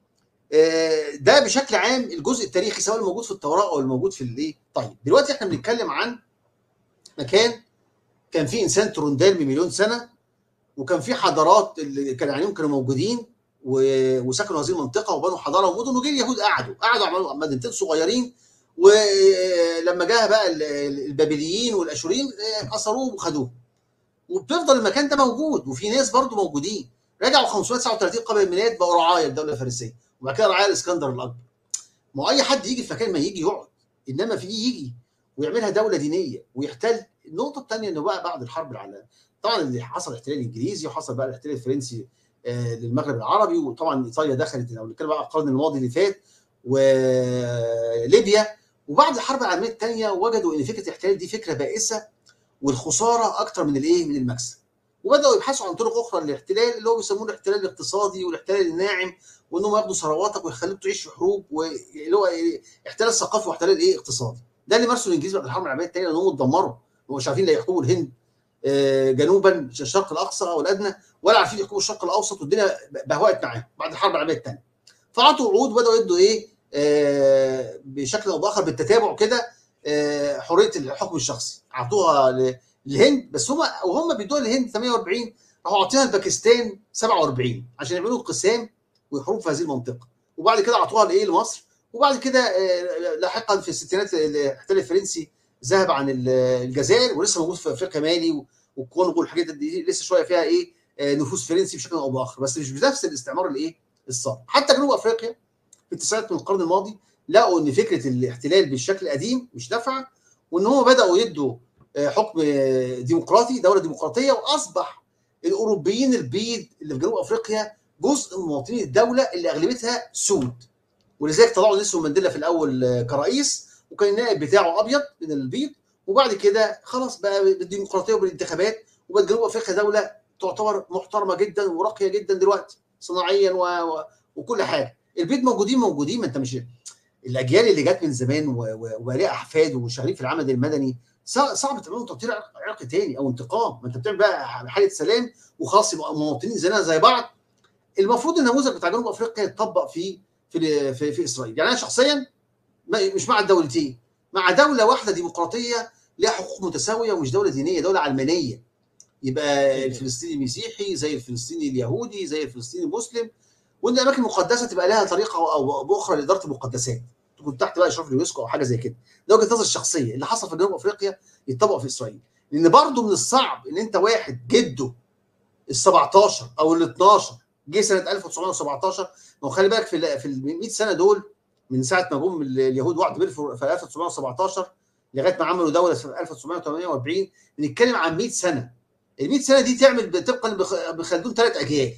ده بشكل عام الجزء التاريخي سواء الموجود في التوراه او الموجود في الايه طيب دلوقتي احنا بنتكلم عن مكان كان فيه انسان تروندال بمليون سنه وكان فيه حضارات اللي كان عليهم كانوا موجودين وسكنوا هذه المنطقه وبنوا حضاره ومدن وجي اليهود قعدوا قعدوا عملوا مدينتين صغيرين ولما جاء بقى البابليين والاشوريين اثروه وخدوه وبتفضل المكان ده موجود وفي ناس برضو موجودين رجعوا 539 قبل الميلاد بقوا رعايا الدوله الفارسيه وبعد كده رعايا الاسكندر الاكبر ما هو اي حد يجي في مكان ما يجي يقعد انما في يجي ويعملها دوله دينيه ويحتل النقطه الثانيه انه بقى بعد الحرب العالميه طبعا اللي حصل الاحتلال الانجليزي وحصل بقى الاحتلال الفرنسي آه للمغرب العربي وطبعا ايطاليا دخلت لو نتكلم بقى القرن الماضي اللي فات وليبيا وبعد الحرب العالميه الثانيه وجدوا ان فكره الاحتلال دي فكره بائسه والخساره اكتر من الايه من المكسب وبداوا يبحثوا عن طرق اخرى للاحتلال اللي هو بيسموه الاحتلال الاقتصادي والاحتلال الناعم وانهم ياخدوا ثرواتك ويخلوك تعيش في حروب واللي هو احتلال ثقافي واحتلال ايه اقتصادي ده اللي مارسه الانجليز بعد الحرب العالميه الثانيه لانهم اتدمروا هم مش عارفين لا يحكموا الهند جنوبا الشرق الاقصى والادنى ولا عارفين يحكموا الشرق الاوسط والدنيا بهوأت معاهم بعد الحرب العالميه الثانيه فعطوا وعود وبداوا يدوا ايه آه بشكل او باخر بالتتابع كده آه حريه الحكم الشخصي اعطوها للهند بس هم وهم بيدوها للهند 48 راحوا عاطيها لباكستان 47 عشان يعملوا انقسام ويحروب في هذه المنطقه وبعد كده اعطوها لايه لمصر وبعد كده آه لاحقا في الستينات الاحتلال الفرنسي ذهب عن الجزائر ولسه موجود في افريقيا مالي والكونغو والحاجات دي لسه شويه فيها ايه نفوذ فرنسي بشكل او باخر بس مش بنفس الاستعمار الايه الصعب حتى جنوب افريقيا في التسعينات من القرن الماضي لقوا ان فكره الاحتلال بالشكل القديم مش نافعه وان هم بداوا يدوا حكم ديمقراطي دوله ديمقراطيه واصبح الاوروبيين البيض اللي في جنوب افريقيا جزء من مواطنين الدوله اللي اغلبيتها سود ولذلك طلعوا نيلسون مانديلا في الاول كرئيس وكان النائب بتاعه ابيض من البيض وبعد كده خلاص بقى بالديمقراطيه وبالانتخابات وبقت جنوب افريقيا دوله تعتبر محترمه جدا وراقيه جدا دلوقتي صناعيا و... و... وكل حاجه البيض موجودين موجودين ما انت مش الاجيال اللي جت من زمان وبقى ليها احفاد وشغالين في العمل المدني صعب تعملوا تطهير عرقي تاني او انتقام ما انت بتعمل بقى حاله سلام وخلاص يبقى مواطنين زينا زي بعض المفروض النموذج بتاع جنوب افريقيا يتطبق في في في, في اسرائيل يعني انا شخصيا مش مع الدولتين مع دوله واحده ديمقراطيه لها حقوق متساويه ومش دوله دينيه دوله علمانيه يبقى الفلسطيني المسيحي زي الفلسطيني اليهودي زي الفلسطيني المسلم وان الاماكن المقدسه تبقى لها طريقه او باخرى لاداره المقدسات تكون تحت بقى اشراف اليونسكو او حاجه زي كده ده وجهه نظر الشخصيه اللي حصل في جنوب افريقيا يتطبق في اسرائيل لان برضه من الصعب ان انت واحد جده ال 17 او ال 12 جه سنه 1917 ما هو خلي بالك في في ال 100 سنه دول من ساعه ما جم اليهود وقعوا بلفور في 1917 لغايه ما عملوا دوله في 1948 بنتكلم عن 100 سنه ال 100 سنه دي تعمل طبقا بخلدون ثلاث اجيال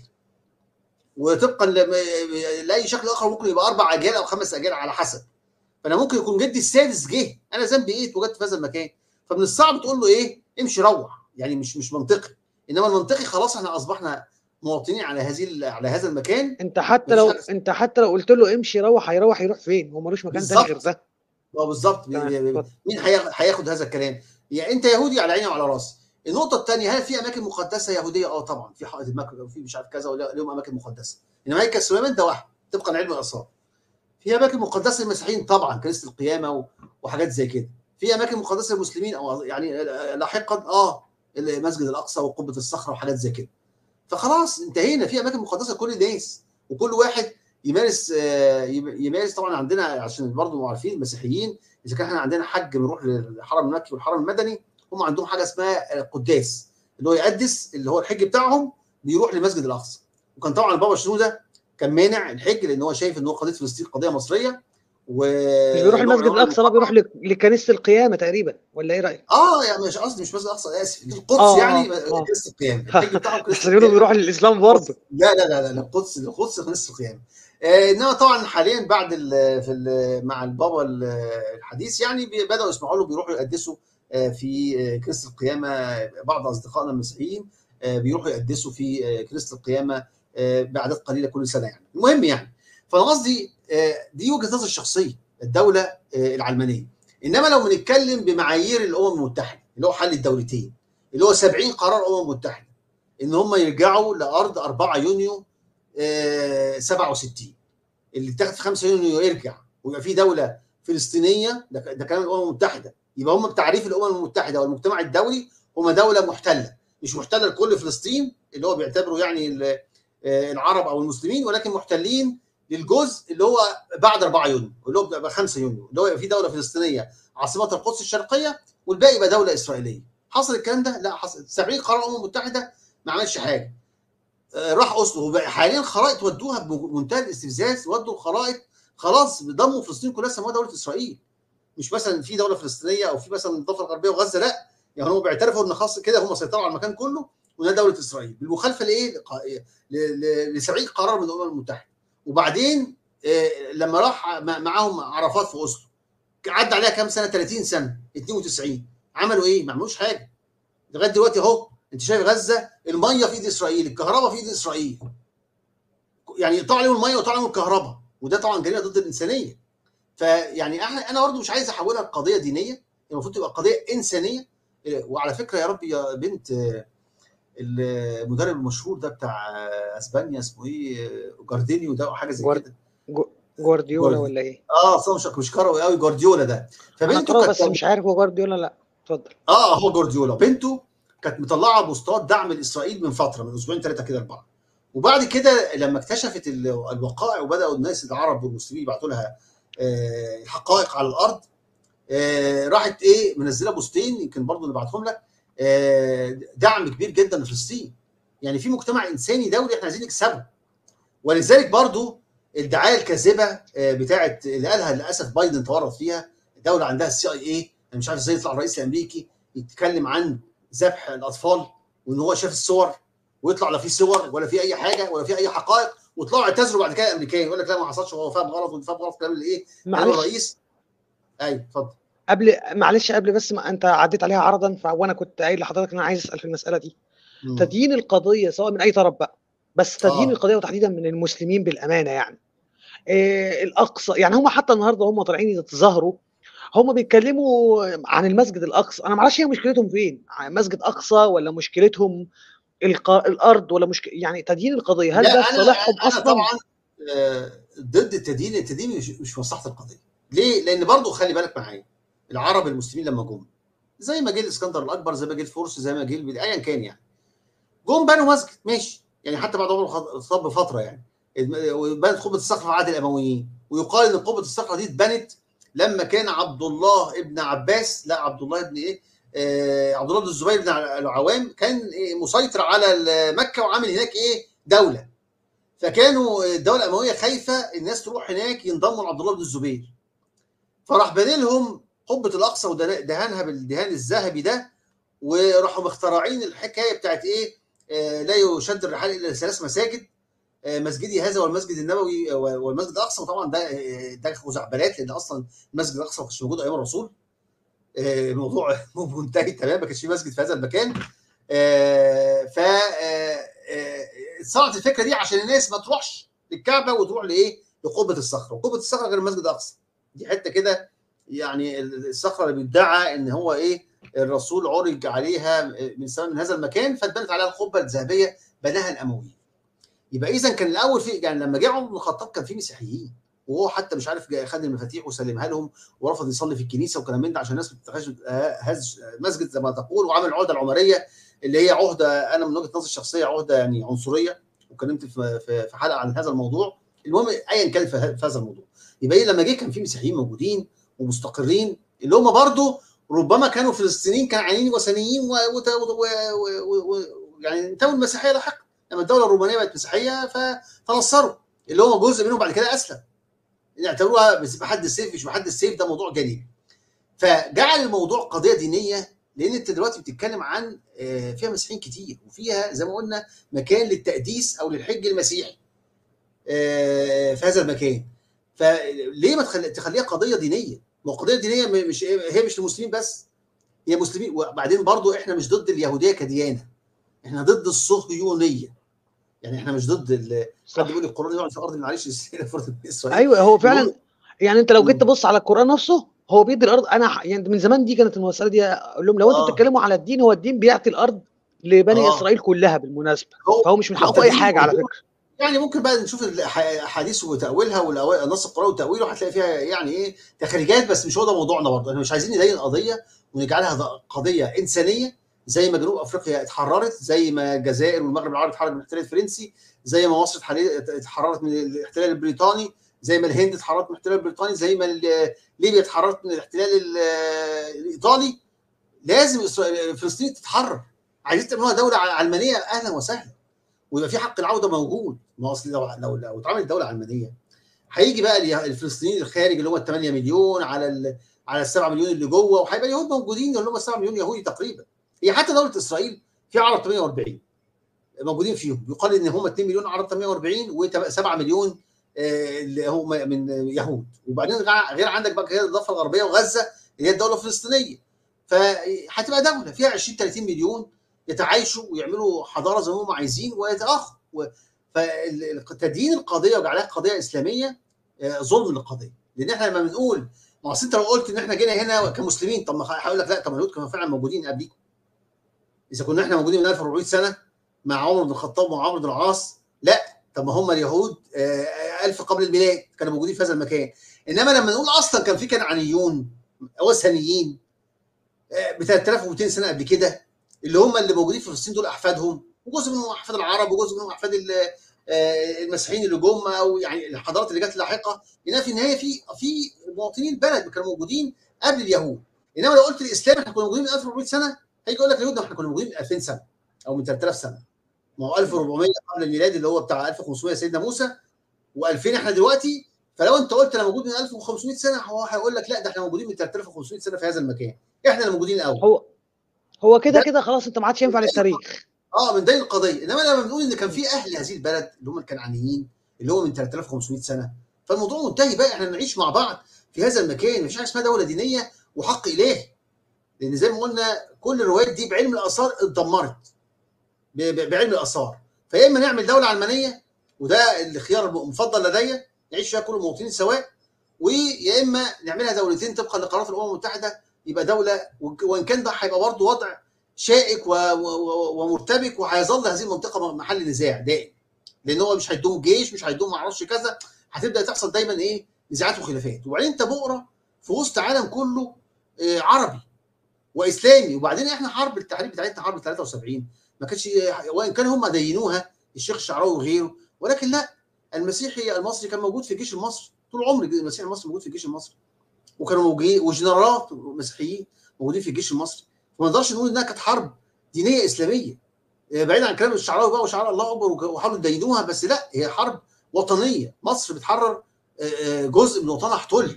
وطبقا لاي شكل اخر ممكن يبقى اربع اجيال او خمس اجيال على حسب فانا ممكن يكون جدي السادس جه انا ذنبي ايه اتوجدت في هذا المكان فمن الصعب تقول له ايه امشي روح يعني مش مش منطقي انما المنطقي خلاص احنا اصبحنا مواطنين على هذه على هذا المكان انت حتى لو انت حتى لو قلت له امشي روح هيروح يروح فين هو ملوش مكان تاني غير ده اه بالظبط مين هياخد هذا الكلام يعني انت يهودي على عيني وعلى راسي النقطه الثانيه هل في اماكن مقدسه يهوديه اه طبعا في حائط المكه وفي مش عارف كذا ولهم اماكن مقدسه انما هيكل سليمان ده واحد طبقا لعلم الاثار في اماكن مقدسه للمسيحيين طبعا كنيسه القيامه وحاجات زي كده في اماكن مقدسه للمسلمين او يعني لاحقا اه المسجد الاقصى وقبه الصخره وحاجات زي كده فخلاص انتهينا في اماكن مقدسه لكل الناس وكل واحد يمارس يمارس طبعا عندنا عشان برضه عارفين المسيحيين اذا كان احنا عندنا حج بنروح للحرم المكي والحرم المدني هم عندهم حاجه اسمها قداس اللي هو يقدس اللي هو الحج بتاعهم بيروح للمسجد الاقصى وكان طبعا البابا شنوده كان مانع الحج لان هو شايف ان هو قضيه فلسطين قضيه مصريه و مش بيروح المسجد الاقصى بقى بيروح لكنيسه القيامه تقريبا ولا ايه رايك؟ اه يعني مش قصدي مش مسجد الاقصى اسف القدس آه يعني آه. كنيسه القيامه الحج بتاعهم بس بيقولوا بيروح للاسلام برضه لا لا لا لا القدس القدس كنيسه القيامه آه انما طبعا حاليا بعد ال في ال مع البابا الحديث يعني بداوا يسمعوا له بيروحوا يقدسوا في كنيسه القيامه بعض اصدقائنا المسيحيين بيروحوا يقدسوا في كنيسه القيامه باعداد قليله كل سنه يعني المهم يعني فانا قصدي دي وجهه نظري الشخصيه الدوله العلمانيه انما لو بنتكلم بمعايير الامم المتحده اللي هو حل الدولتين اللي هو 70 قرار الامم المتحده ان هم يرجعوا لارض 4 يونيو 67 اللي اتاخد في 5 يونيو يرجع ويبقى في دوله فلسطينيه ده, ده كلام الامم المتحده يبقى هم بتعريف الامم المتحده والمجتمع الدولي هم دوله محتله مش محتله لكل فلسطين اللي هو بيعتبروا يعني العرب او المسلمين ولكن محتلين للجزء اللي هو بعد 4 يونيو اللي هو بيبقى 5 يونيو اللي هو يبقى في دوله فلسطينيه عاصمتها القدس الشرقيه والباقي يبقى دوله اسرائيليه حصل الكلام ده؟ لا حصل 70 قرار الامم المتحده ما عملش حاجه راح اوسلو حاليا خرائط ودوها بمنتهى الاستفزاز ودوا الخرائط خلاص ضموا فلسطين كلها سموها دوله اسرائيل مش مثلا في دوله فلسطينيه او في مثلا الضفه الغربيه وغزه لا يعني هم بيعترفوا ان خاص كده هم سيطروا على المكان كله وده دوله اسرائيل بالمخالفه لايه؟ ل 70 قرار من الامم المتحده وبعدين لما راح معاهم عرفات في اوسلو عدى عليها كام سنه 30 سنه 92 عملوا ايه؟ ما عملوش حاجه لغايه دلوقتي اهو انت شايف غزه الميه في ايد اسرائيل الكهرباء في ايد اسرائيل يعني يقطع عليهم الميه ويقطع عليهم الكهرباء وده طبعا جريمه ضد الانسانيه فيعني احنا انا برضه مش عايز احولها لقضيه دينيه المفروض تبقى قضيه انسانيه وعلى فكره يا رب يا بنت المدرب المشهور ده بتاع اسبانيا اسمه ايه جاردينيو ده او حاجه زي كده جوارديولا ولا ايه؟ اه اصلا مش مش كروي قوي جوارديولا ده فبنته كانت بس مش عارف هو جوارديولا لا اتفضل اه هو جوارديولا بنته كانت مطلعه بوستات دعم لاسرائيل من فتره من اسبوعين ثلاثه كده اربعه وبعد كده لما اكتشفت الوقائع وبداوا الناس العرب والمسلمين يبعتوا لها الحقائق على الارض راحت ايه منزله بوستين يمكن برضه نبعتهم لك دعم كبير جدا لفلسطين يعني في مجتمع انساني دولي احنا عايزين نكسبه ولذلك برضه الدعايه الكاذبه بتاعه اللي قالها للاسف بايدن تورط فيها الدوله عندها السي اي اي انا مش عارف ازاي يطلع الرئيس الامريكي يتكلم عن ذبح الاطفال وان هو شاف الصور ويطلع لا في صور ولا في اي حاجه ولا في اي حقائق وطلعوا اعتذروا بعد كده الامريكان يقول لك لا ما حصلش هو فاهم غلط وفاهم غلط كلام الايه معلش الرئيس ايوه اتفضل قبل معلش قبل بس ما انت عديت عليها عرضا ف... وانا كنت قايل لحضرتك ان انا عايز اسال في المساله دي مم. تدين القضيه سواء من اي طرف بقى بس تدين آه. القضيه وتحديدا من المسلمين بالامانه يعني إيه الاقصى يعني هم حتى النهارده هم طالعين يتظاهروا هم بيتكلموا عن المسجد الاقصى انا ما اعرفش هي مشكلتهم فين مسجد اقصى ولا مشكلتهم الق... الارض ولا مشكله يعني تدين القضيه هل لا ده انا في صالحهم انا اصلا طبعا آه، ضد التدين التدين مش مش مصلحه القضيه ليه؟ لان برضه خلي بالك معايا العرب المسلمين لما جم زي ما جه الاسكندر الاكبر زي ما جه الفرس زي ما جه البل- ايا كان يعني جم بنوا مسجد ماشي يعني حتى بعد عمر الخطاب بفتره يعني وبنت قبه الصخره في عهد الامويين ويقال ان قبه الصخره دي اتبنت لما كان عبد الله ابن عباس لا عبد الله ابن ايه آه عبد الله بن الزبير بن العوام كان إيه مسيطر على مكه وعامل هناك ايه دوله فكانوا الدوله الامويه خايفه الناس تروح هناك ينضموا لعبد الله بن الزبير فراح باني لهم قبه الاقصى ودهانها بالدهان الذهبي ده وراحوا مخترعين الحكايه بتاعت ايه آه لا يشد الرحال الا ثلاث مساجد آه مسجدي هذا والمسجد النبوي والمسجد الاقصى وطبعا ده آه، ده خزعبلات لان اصلا المسجد الاقصى ما كانش موجود ايام الرسول آه، الموضوع منتهي تمام ما كانش في مسجد في هذا المكان آه، ف آه، آه، صنعت الفكره دي عشان الناس ما تروحش للكعبه وتروح لايه؟ لقبه الصخره، وقبه الصخره غير المسجد الاقصى. دي حته كده يعني الصخره اللي بيدعى ان هو ايه؟ الرسول عرج عليها من سنة من هذا المكان فاتبنت عليها القبه الذهبيه بناها الامويين. يبقى اذا كان الاول في يعني لما جه عمر بن الخطاب كان في مسيحيين وهو حتى مش عارف جاي خد المفاتيح وسلمها لهم ورفض يصلي في الكنيسه وكلام من ده عشان الناس ما تتخذش هز مسجد زي ما تقول وعامل العهده العمريه اللي هي عهده انا من وجهه نظري الشخصيه عهده يعني عنصريه واتكلمت في في في حلقه عن هذا الموضوع المهم ايا كان في ه- في هذا الموضوع يبقى إيه لما جه كان في مسيحيين موجودين ومستقرين اللي هم برضه ربما كانوا فلسطينيين كانوا عينين وثنيين و... و... و... و... و... يعني انتهوا المسيحيه لاحقا لما الدوله الرومانيه بقت مسيحيه فتنصروا اللي هو جزء منهم بعد كده اسلم اعتبروها بس بحد السيف مش بحد السيف ده موضوع جانبي فجعل الموضوع قضيه دينيه لان انت دلوقتي بتتكلم عن آه، فيها مسيحيين كتير وفيها زي ما قلنا مكان للتقديس او للحج المسيحي آه، في هذا المكان فليه ما تخلي- تخليها قضيه دينيه؟ ما هو قضيه دينيه م- مش هي مش للمسلمين بس هي مسلمين وبعدين برضو احنا مش ضد اليهوديه كديانه احنا ضد الصهيونيه يعني احنا مش ضد ال- حد بيقول القران يقعد في الارض من عريش فرض اسرائيل ايوه هو فعلا يعني انت لو جيت مم. تبص على القران نفسه هو بيدي الارض انا ح- يعني من زمان دي كانت المساله دي اقول لهم لو انتوا آه. بتتكلموا على الدين هو الدين بيعطي الارض لبني آه. اسرائيل كلها بالمناسبه هو- فهو مش من حقه اي التدين حاجه على موضوع- فكره يعني ممكن بقى نشوف الاحاديث وتاويلها والنص القراني وتاويله هتلاقي فيها يعني ايه تخريجات بس مش هو ده موضوعنا برضه احنا مش عايزين ندين القضيه ونجعلها ض- قضيه انسانيه زي ما جنوب افريقيا اتحررت زي ما الجزائر والمغرب العربي اتحررت من الاحتلال الفرنسي زي ما مصر اتحل- اتحررت من الاحتلال البريطاني زي ما الهند اتحررت من الاحتلال البريطاني زي ما ال- ليبيا اتحررت من الاحتلال ال- الايطالي لازم إسرائيل- فلسطين تتحرر عايزين تعملوها دوله علمانيه اهلا وسهلا ويبقى في حق العوده موجود ما اصل لو لو لو اتعملت دوله علمانيه هيجي بقى اليه- الفلسطينيين الخارج اللي هم ال 8 مليون على ال على ال 7 مليون اللي جوه وهيبقى اليهود موجودين اللي هم 7 مليون يهودي تقريبا هي حتى دوله اسرائيل في عرب 48 موجودين فيهم يقال ان هم 2 مليون عرب 48 و7 مليون آه، اللي هم من يهود وبعدين غ- غير عندك بقى كده الضفه الغربيه وغزه اللي هي الدوله الفلسطينيه فهتبقى دوله فيها 20 30 مليون يتعايشوا ويعملوا حضاره زي ما هم عايزين ويتاخوا و- فتدين القضيه وجعلها قضيه اسلاميه آه، ظلم للقضيه لان احنا لما بنقول ما اصل انت لو قلت ان احنا جينا هنا كمسلمين طب ما هقول لك لا طب ما اليهود كانوا فعلا موجودين قبليكم اذا كنا احنا موجودين من 1400 سنه مع عمر بن الخطاب ومع عمرو بن العاص لا طب ما هم اليهود آه، ألف قبل الميلاد كانوا موجودين في هذا المكان انما لما نقول اصلا كان في كنعانيون وثنيين ب 3200 سنه قبل كده اللي هم اللي موجودين في فلسطين دول احفادهم وجزء منهم احفاد العرب وجزء منهم احفاد ال- آه، المسيحيين اللي جم او يعني الحضارات اللي جت لاحقه انما في النهايه في في مواطنين البلد كانوا موجودين قبل اليهود انما لو قلت الاسلام احنا كنا موجودين من 1400 سنه هيجي يقول لك اليهود احنا كنا موجودين من 2000 سنه او من 3000 سنه ما هو 1400 قبل الميلاد اللي هو بتاع 1500 سيدنا موسى و2000 احنا دلوقتي فلو انت قلت انا موجود من 1500 سنه هو هيقول لك لا ده احنا موجودين من 3500 سنه في هذا المكان احنا اللي موجودين الاول هو هو كده ده- كده خلاص انت ما عادش ينفع للتاريخ اه من دين القضيه انما لما بنقول ان كان في اهل هذه البلد اللي هم الكنعانيين اللي هو من 3500 سنه فالموضوع منتهي بقى احنا نعيش مع بعض في هذا المكان مفيش حاجه اسمها دوله دينيه وحق الهي لان زي ما قلنا كل الروايات دي بعلم الاثار اتدمرت ب- ب- بعلم الاثار فيا اما نعمل دوله علمانيه وده الخيار المفضل لدي يعيش فيها كل المواطنين سواء ويا اما نعملها دولتين طبقا لقرارات الامم المتحده يبقى دوله وان كان ده هيبقى برضه وضع شائك و- و- ومرتبك وهيظل هذه المنطقه محل نزاع دائم لان هو مش هيدوم جيش مش هيدوم معرفش كذا هتبدا تحصل دايما ايه نزاعات وخلافات وبعدين انت بؤره في وسط عالم كله آه، عربي واسلامي وبعدين احنا حرب التحرير بتاعتنا حرب 73 ما كانتش وان كان هم دينوها الشيخ الشعراوي وغيره ولكن لا المسيحي المصري كان موجود في الجيش المصري طول عمر المسيحي المصري موجود في الجيش المصري وكانوا موجودين وجنرالات مسيحيين موجودين في الجيش المصري فما نقدرش نقول انها كانت حرب دينيه اسلاميه بعيد عن كلام الشعراوي بقى وشعراء الله اكبر وحاولوا يدينوها بس لا هي حرب وطنيه مصر بتحرر آه، آه، جزء من وطنها احتل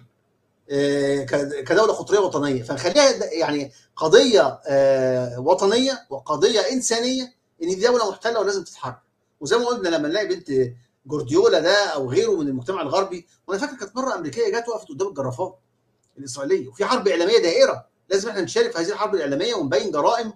آه، ك- كدوله قطريه وطنيه فنخليها د- يعني قضيه آه، وطنيه وقضيه انسانيه ان دي دوله محتله ولازم تتحرر وزي ما قلنا لما نلاقي بنت جورديولا ده او غيره من المجتمع الغربي وانا فاكر كانت مره امريكيه جت وقفت قدام الجرافات الاسرائيليه وفي حرب اعلاميه دائره لازم احنا نشارك في هذه الحرب الاعلاميه ونبين جرائم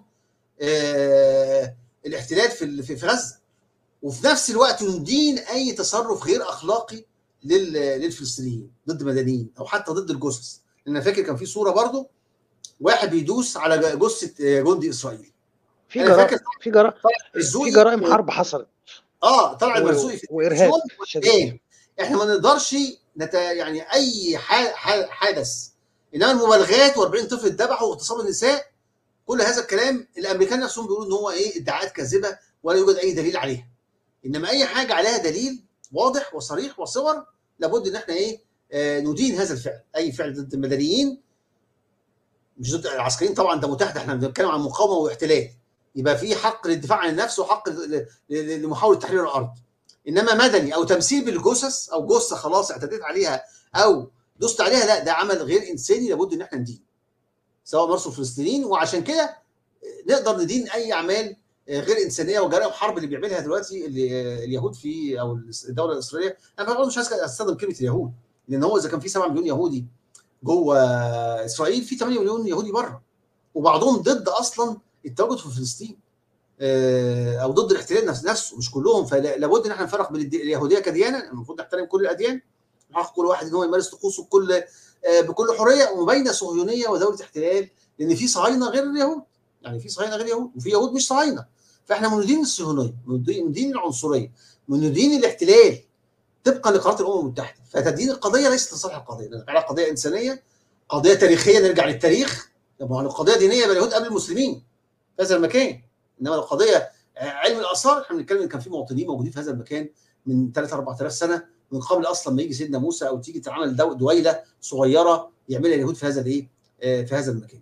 آه، الاحتلال في ال- في في غزه وفي نفس الوقت ندين اي تصرف غير اخلاقي لل- للفلسطينيين ضد مدنيين او حتى ضد الجثث لان أنا فاكر كان في صوره برضو واحد بيدوس على جثه آه، جندي اسرائيلي في أنا جرائم فاكر في جرائم الزوقي في جرائم حرب حصلت اه طلع و- المرزوقي في وارهاب التلفزيون شديد ايه احنا ما نقدرش نت... يعني اي ح... ح... حدث انما المبالغات و40 طفل اتذبحوا واغتصاب النساء كل هذا الكلام الامريكان نفسهم بيقولوا ان هو ايه ادعاءات كاذبه ولا يوجد اي دليل عليها انما اي حاجه عليها دليل واضح وصريح وصور لابد ان احنا ايه آه ندين هذا الفعل اي فعل ضد المدنيين مش ضد العسكريين طبعا ده متاح ده احنا بنتكلم عن مقاومه واحتلال يبقى في حق للدفاع عن النفس وحق لمحاوله تحرير الارض انما مدني او تمثيل بالجثث او جثه خلاص اعتديت عليها او دست عليها لا ده عمل غير انساني لابد ان احنا ندين سواء مارسوا الفلسطينيين وعشان كده نقدر ندين اي اعمال غير انسانيه وجرائم حرب اللي بيعملها دلوقتي اللي اليهود في او الدوله الاسرائيليه انا برضه مش عايز استخدم كلمه اليهود لان هو اذا كان في 7 مليون يهودي جوه اسرائيل في 8 مليون يهودي بره وبعضهم ضد اصلا التواجد في فلسطين او ضد الاحتلال نفسه مش كلهم فلابد ان احنا نفرق بين اليهوديه كديانه المفروض نحترم كل الاديان حق كل واحد ان هو يمارس طقوسه بكل بكل حريه وما بين صهيونيه ودوله احتلال لان في صهاينه غير اليهود يعني في صهاينه غير يهود وفي يهود مش صهاينه فاحنا مندين الصهيونيه مندين العنصريه مندين الاحتلال طبقا لقرارات الامم المتحده فتدين القضيه ليست لصالح القضيه لان على قضيه انسانيه قضيه تاريخيه نرجع للتاريخ طبعا القضيه دينيه يبقى اليهود قبل المسلمين في هذا المكان انما القضيه علم الاثار احنا بنتكلم ان كان في مواطنين موجودين في هذا المكان من 3 4000 سنه من قبل اصلا ما يجي سيدنا موسى او تيجي تعمل دويله صغيره يعملها اليهود في هذا الايه في هذا المكان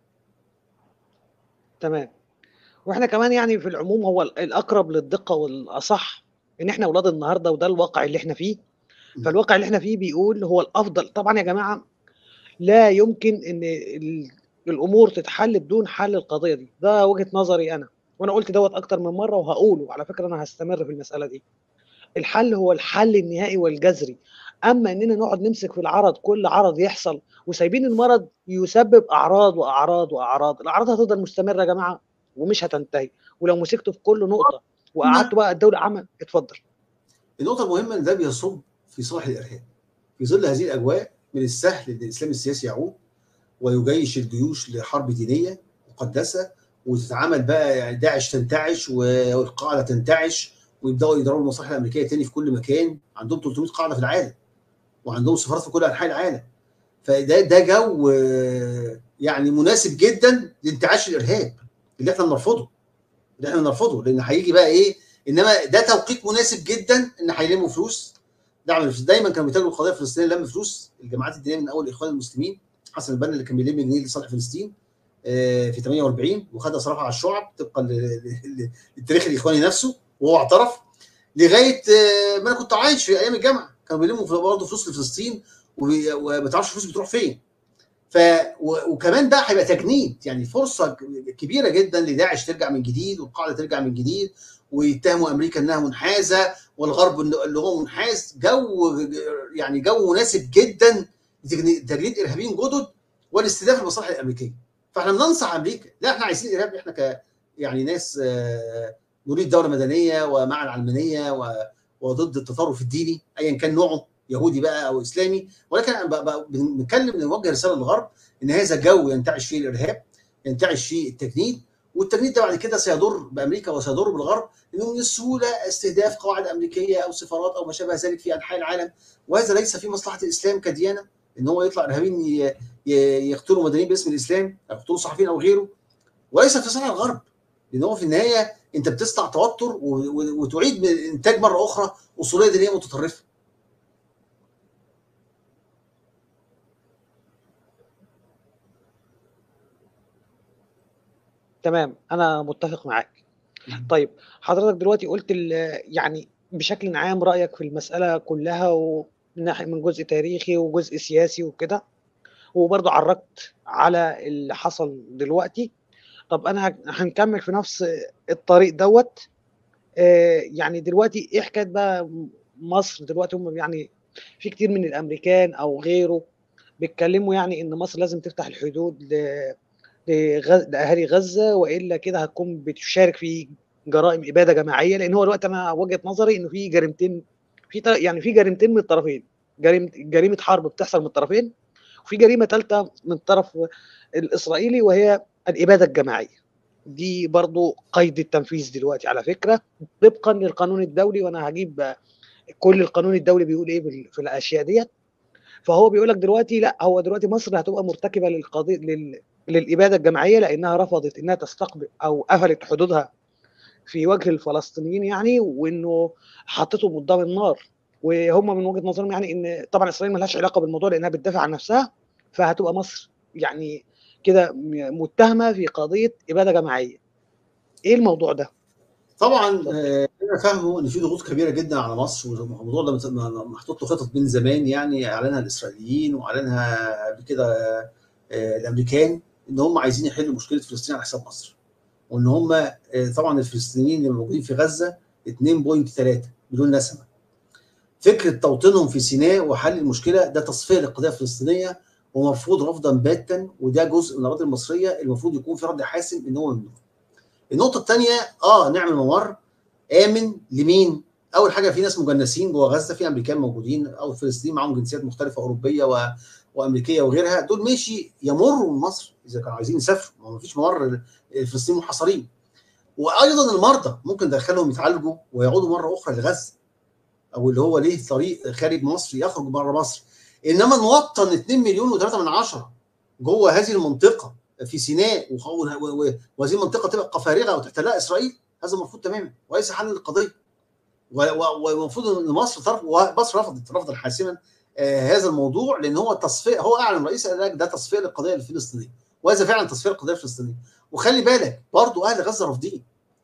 تمام واحنا كمان يعني في العموم هو الاقرب للدقه والاصح ان احنا اولاد النهارده وده الواقع اللي احنا فيه فالواقع اللي احنا فيه بيقول هو الافضل طبعا يا جماعه لا يمكن ان الامور تتحل بدون حل القضيه دي ده وجهه نظري انا وانا قلت دوت اكتر من مره وهقوله على فكره انا هستمر في المساله دي الحل هو الحل النهائي والجذري اما اننا نقعد نمسك في العرض كل عرض يحصل وسايبين المرض يسبب اعراض واعراض واعراض الاعراض هتفضل مستمره يا جماعه ومش هتنتهي ولو مسكته في كل نقطه وقعدت بقى الدوله عمل اتفضل النقطه المهمه ان ده بيصب في صالح الارهاب في ظل هذه الاجواء من السهل ان الاسلام السياسي يعود ويجيش الجيوش لحرب دينيه مقدسه وتتعامل بقى يعني داعش تنتعش والقاعده تنتعش ويبداوا يضربوا المصالح الامريكيه تاني في كل مكان عندهم 300 قاعده في العالم وعندهم سفارات في كل انحاء العالم فده ده جو يعني مناسب جدا لانتعاش الارهاب اللي احنا بنرفضه اللي احنا بنرفضه لان هيجي بقى ايه انما ده توقيت مناسب جدا ان هيلموا فلوس دعم دايما كانوا بيتاجروا القضيه الفلسطينيه لم فلوس الجماعات الدينيه من اول الاخوان المسلمين حسن البنا اللي كان بيلم جنيه لصالح فلسطين في 48 وخدها صراحه على الشعب طبقا للتاريخ الاخواني نفسه وهو اعترف لغايه ما انا كنت عايش في ايام الجامعه كانوا بيلموا برضه فلوس لفلسطين وما تعرفش الفلوس بتروح فين ف وكمان ده هيبقى تجنيد يعني فرصه كبيره جدا لداعش ترجع من جديد والقاعده ترجع من جديد ويتهموا امريكا انها منحازه والغرب اللي هو منحاز جو يعني جو مناسب جدا لتجنيد ارهابيين جدد والاستهداف المصالح الامريكيه فاحنا بننصح امريكا لا احنا عايزين ارهاب احنا ك يعني ناس نريد دوله مدنيه ومع العلمانيه وضد التطرف الديني ايا كان نوعه يهودي بقى او اسلامي ولكن بنتكلم نوجه رساله للغرب ان هذا جو ينتعش فيه الارهاب ينتعش فيه التجنيد والتجنيد ده بعد كده سيضر بامريكا وسيضر بالغرب انه من السهوله استهداف قواعد امريكيه او سفارات او ما شابه ذلك في انحاء العالم وهذا ليس في مصلحه الاسلام كديانه ان هو يطلع ارهابيين يقتلوا مدنيين باسم الاسلام او يقتلوا صحفيين او غيره وليس في صالح الغرب لان هو في النهايه انت بتصنع توتر وتعيد من انتاج مره اخرى اصوليه دينيه متطرفه تمام انا متفق معاك طيب حضرتك دلوقتي قلت يعني بشكل عام رايك في المساله كلها ومن ناحيه من جزء تاريخي وجزء سياسي وكده وبرضه عرجت على اللي حصل دلوقتي طب انا هنكمل في نفس الطريق دوت آه يعني دلوقتي ايه حكايه بقى مصر دلوقتي هم يعني في كتير من الامريكان او غيره بيتكلموا يعني ان مصر لازم تفتح الحدود ل لاهالي غزه والا كده هتكون بتشارك في جرائم اباده جماعيه لان هو الوقت انا وجهه نظري انه في جريمتين في يعني في جريمتين من الطرفين جريمه جريمه حرب بتحصل من الطرفين وفي جريمه ثالثه من الطرف الاسرائيلي وهي الاباده الجماعيه دي برضو قيد التنفيذ دلوقتي على فكره طبقا للقانون الدولي وانا هجيب كل القانون الدولي بيقول ايه بال- في الاشياء ديت فهو بيقول لك دلوقتي لا هو دلوقتي مصر هتبقى مرتكبه للقضيه لل... للاباده الجماعيه لانها رفضت انها تستقبل او قفلت حدودها في وجه الفلسطينيين يعني وانه حطتهم قدام النار وهم من وجهه نظرهم يعني ان طبعا اسرائيل ملهاش علاقه بالموضوع لانها بتدافع عن نفسها فهتبقى مصر يعني كده م- متهمه في قضيه اباده جماعيه ايه الموضوع ده؟ طبعا اتفضل. آه، انا فاهمه ان في ضغوط كبيره جدا على مصر والموضوع ده مت- م- محطوط له خطط من زمان يعني اعلنها الاسرائيليين واعلنها قبل كده آه، آه، الامريكان ان هم عايزين يحلوا مشكله فلسطين على حساب مصر وان هم آه، طبعا الفلسطينيين اللي موجودين في غزه 2.3 مليون نسمه فكره توطينهم في سيناء وحل المشكله ده تصفيه للقضيه الفلسطينيه ومرفوض رفضا باتا وده جزء من الاراضي المصريه المفروض يكون في رد حاسم ان هو ممنوع. النقطه الثانيه اه نعمل ممر امن لمين؟ اول حاجه في ناس مجنسين جوه غزه في امريكان موجودين او فلسطين معاهم جنسيات مختلفه اوروبيه و... وامريكيه وغيرها دول ماشي يمروا من مصر اذا كانوا عايزين يسافروا ما هو مفيش ممر الفلسطينيين محاصرين وايضا المرضى ممكن ندخلهم يتعالجوا ويعودوا مره اخرى لغزه او اللي هو ليه طريق خارج مصر يخرج بره مصر انما نوطن 2 مليون و3 من عشرة جوه هذه المنطقه في سيناء وخ- و- و- وهذه المنطقه تبقى فارغه وتحتلها اسرائيل هذا مرفوض تماما وليس حل للقضيه و- و- والمفروض ان مصر طرف ومصر رفضت رفضا حاسما آه، هذا الموضوع لان هو تصفيه هو اعلن رئيس قال لك ده تصفيه للقضيه الفلسطينيه وهذا فعلا تصفيه للقضيه الفلسطينيه وخلي بالك برضو اهل غزه رافضين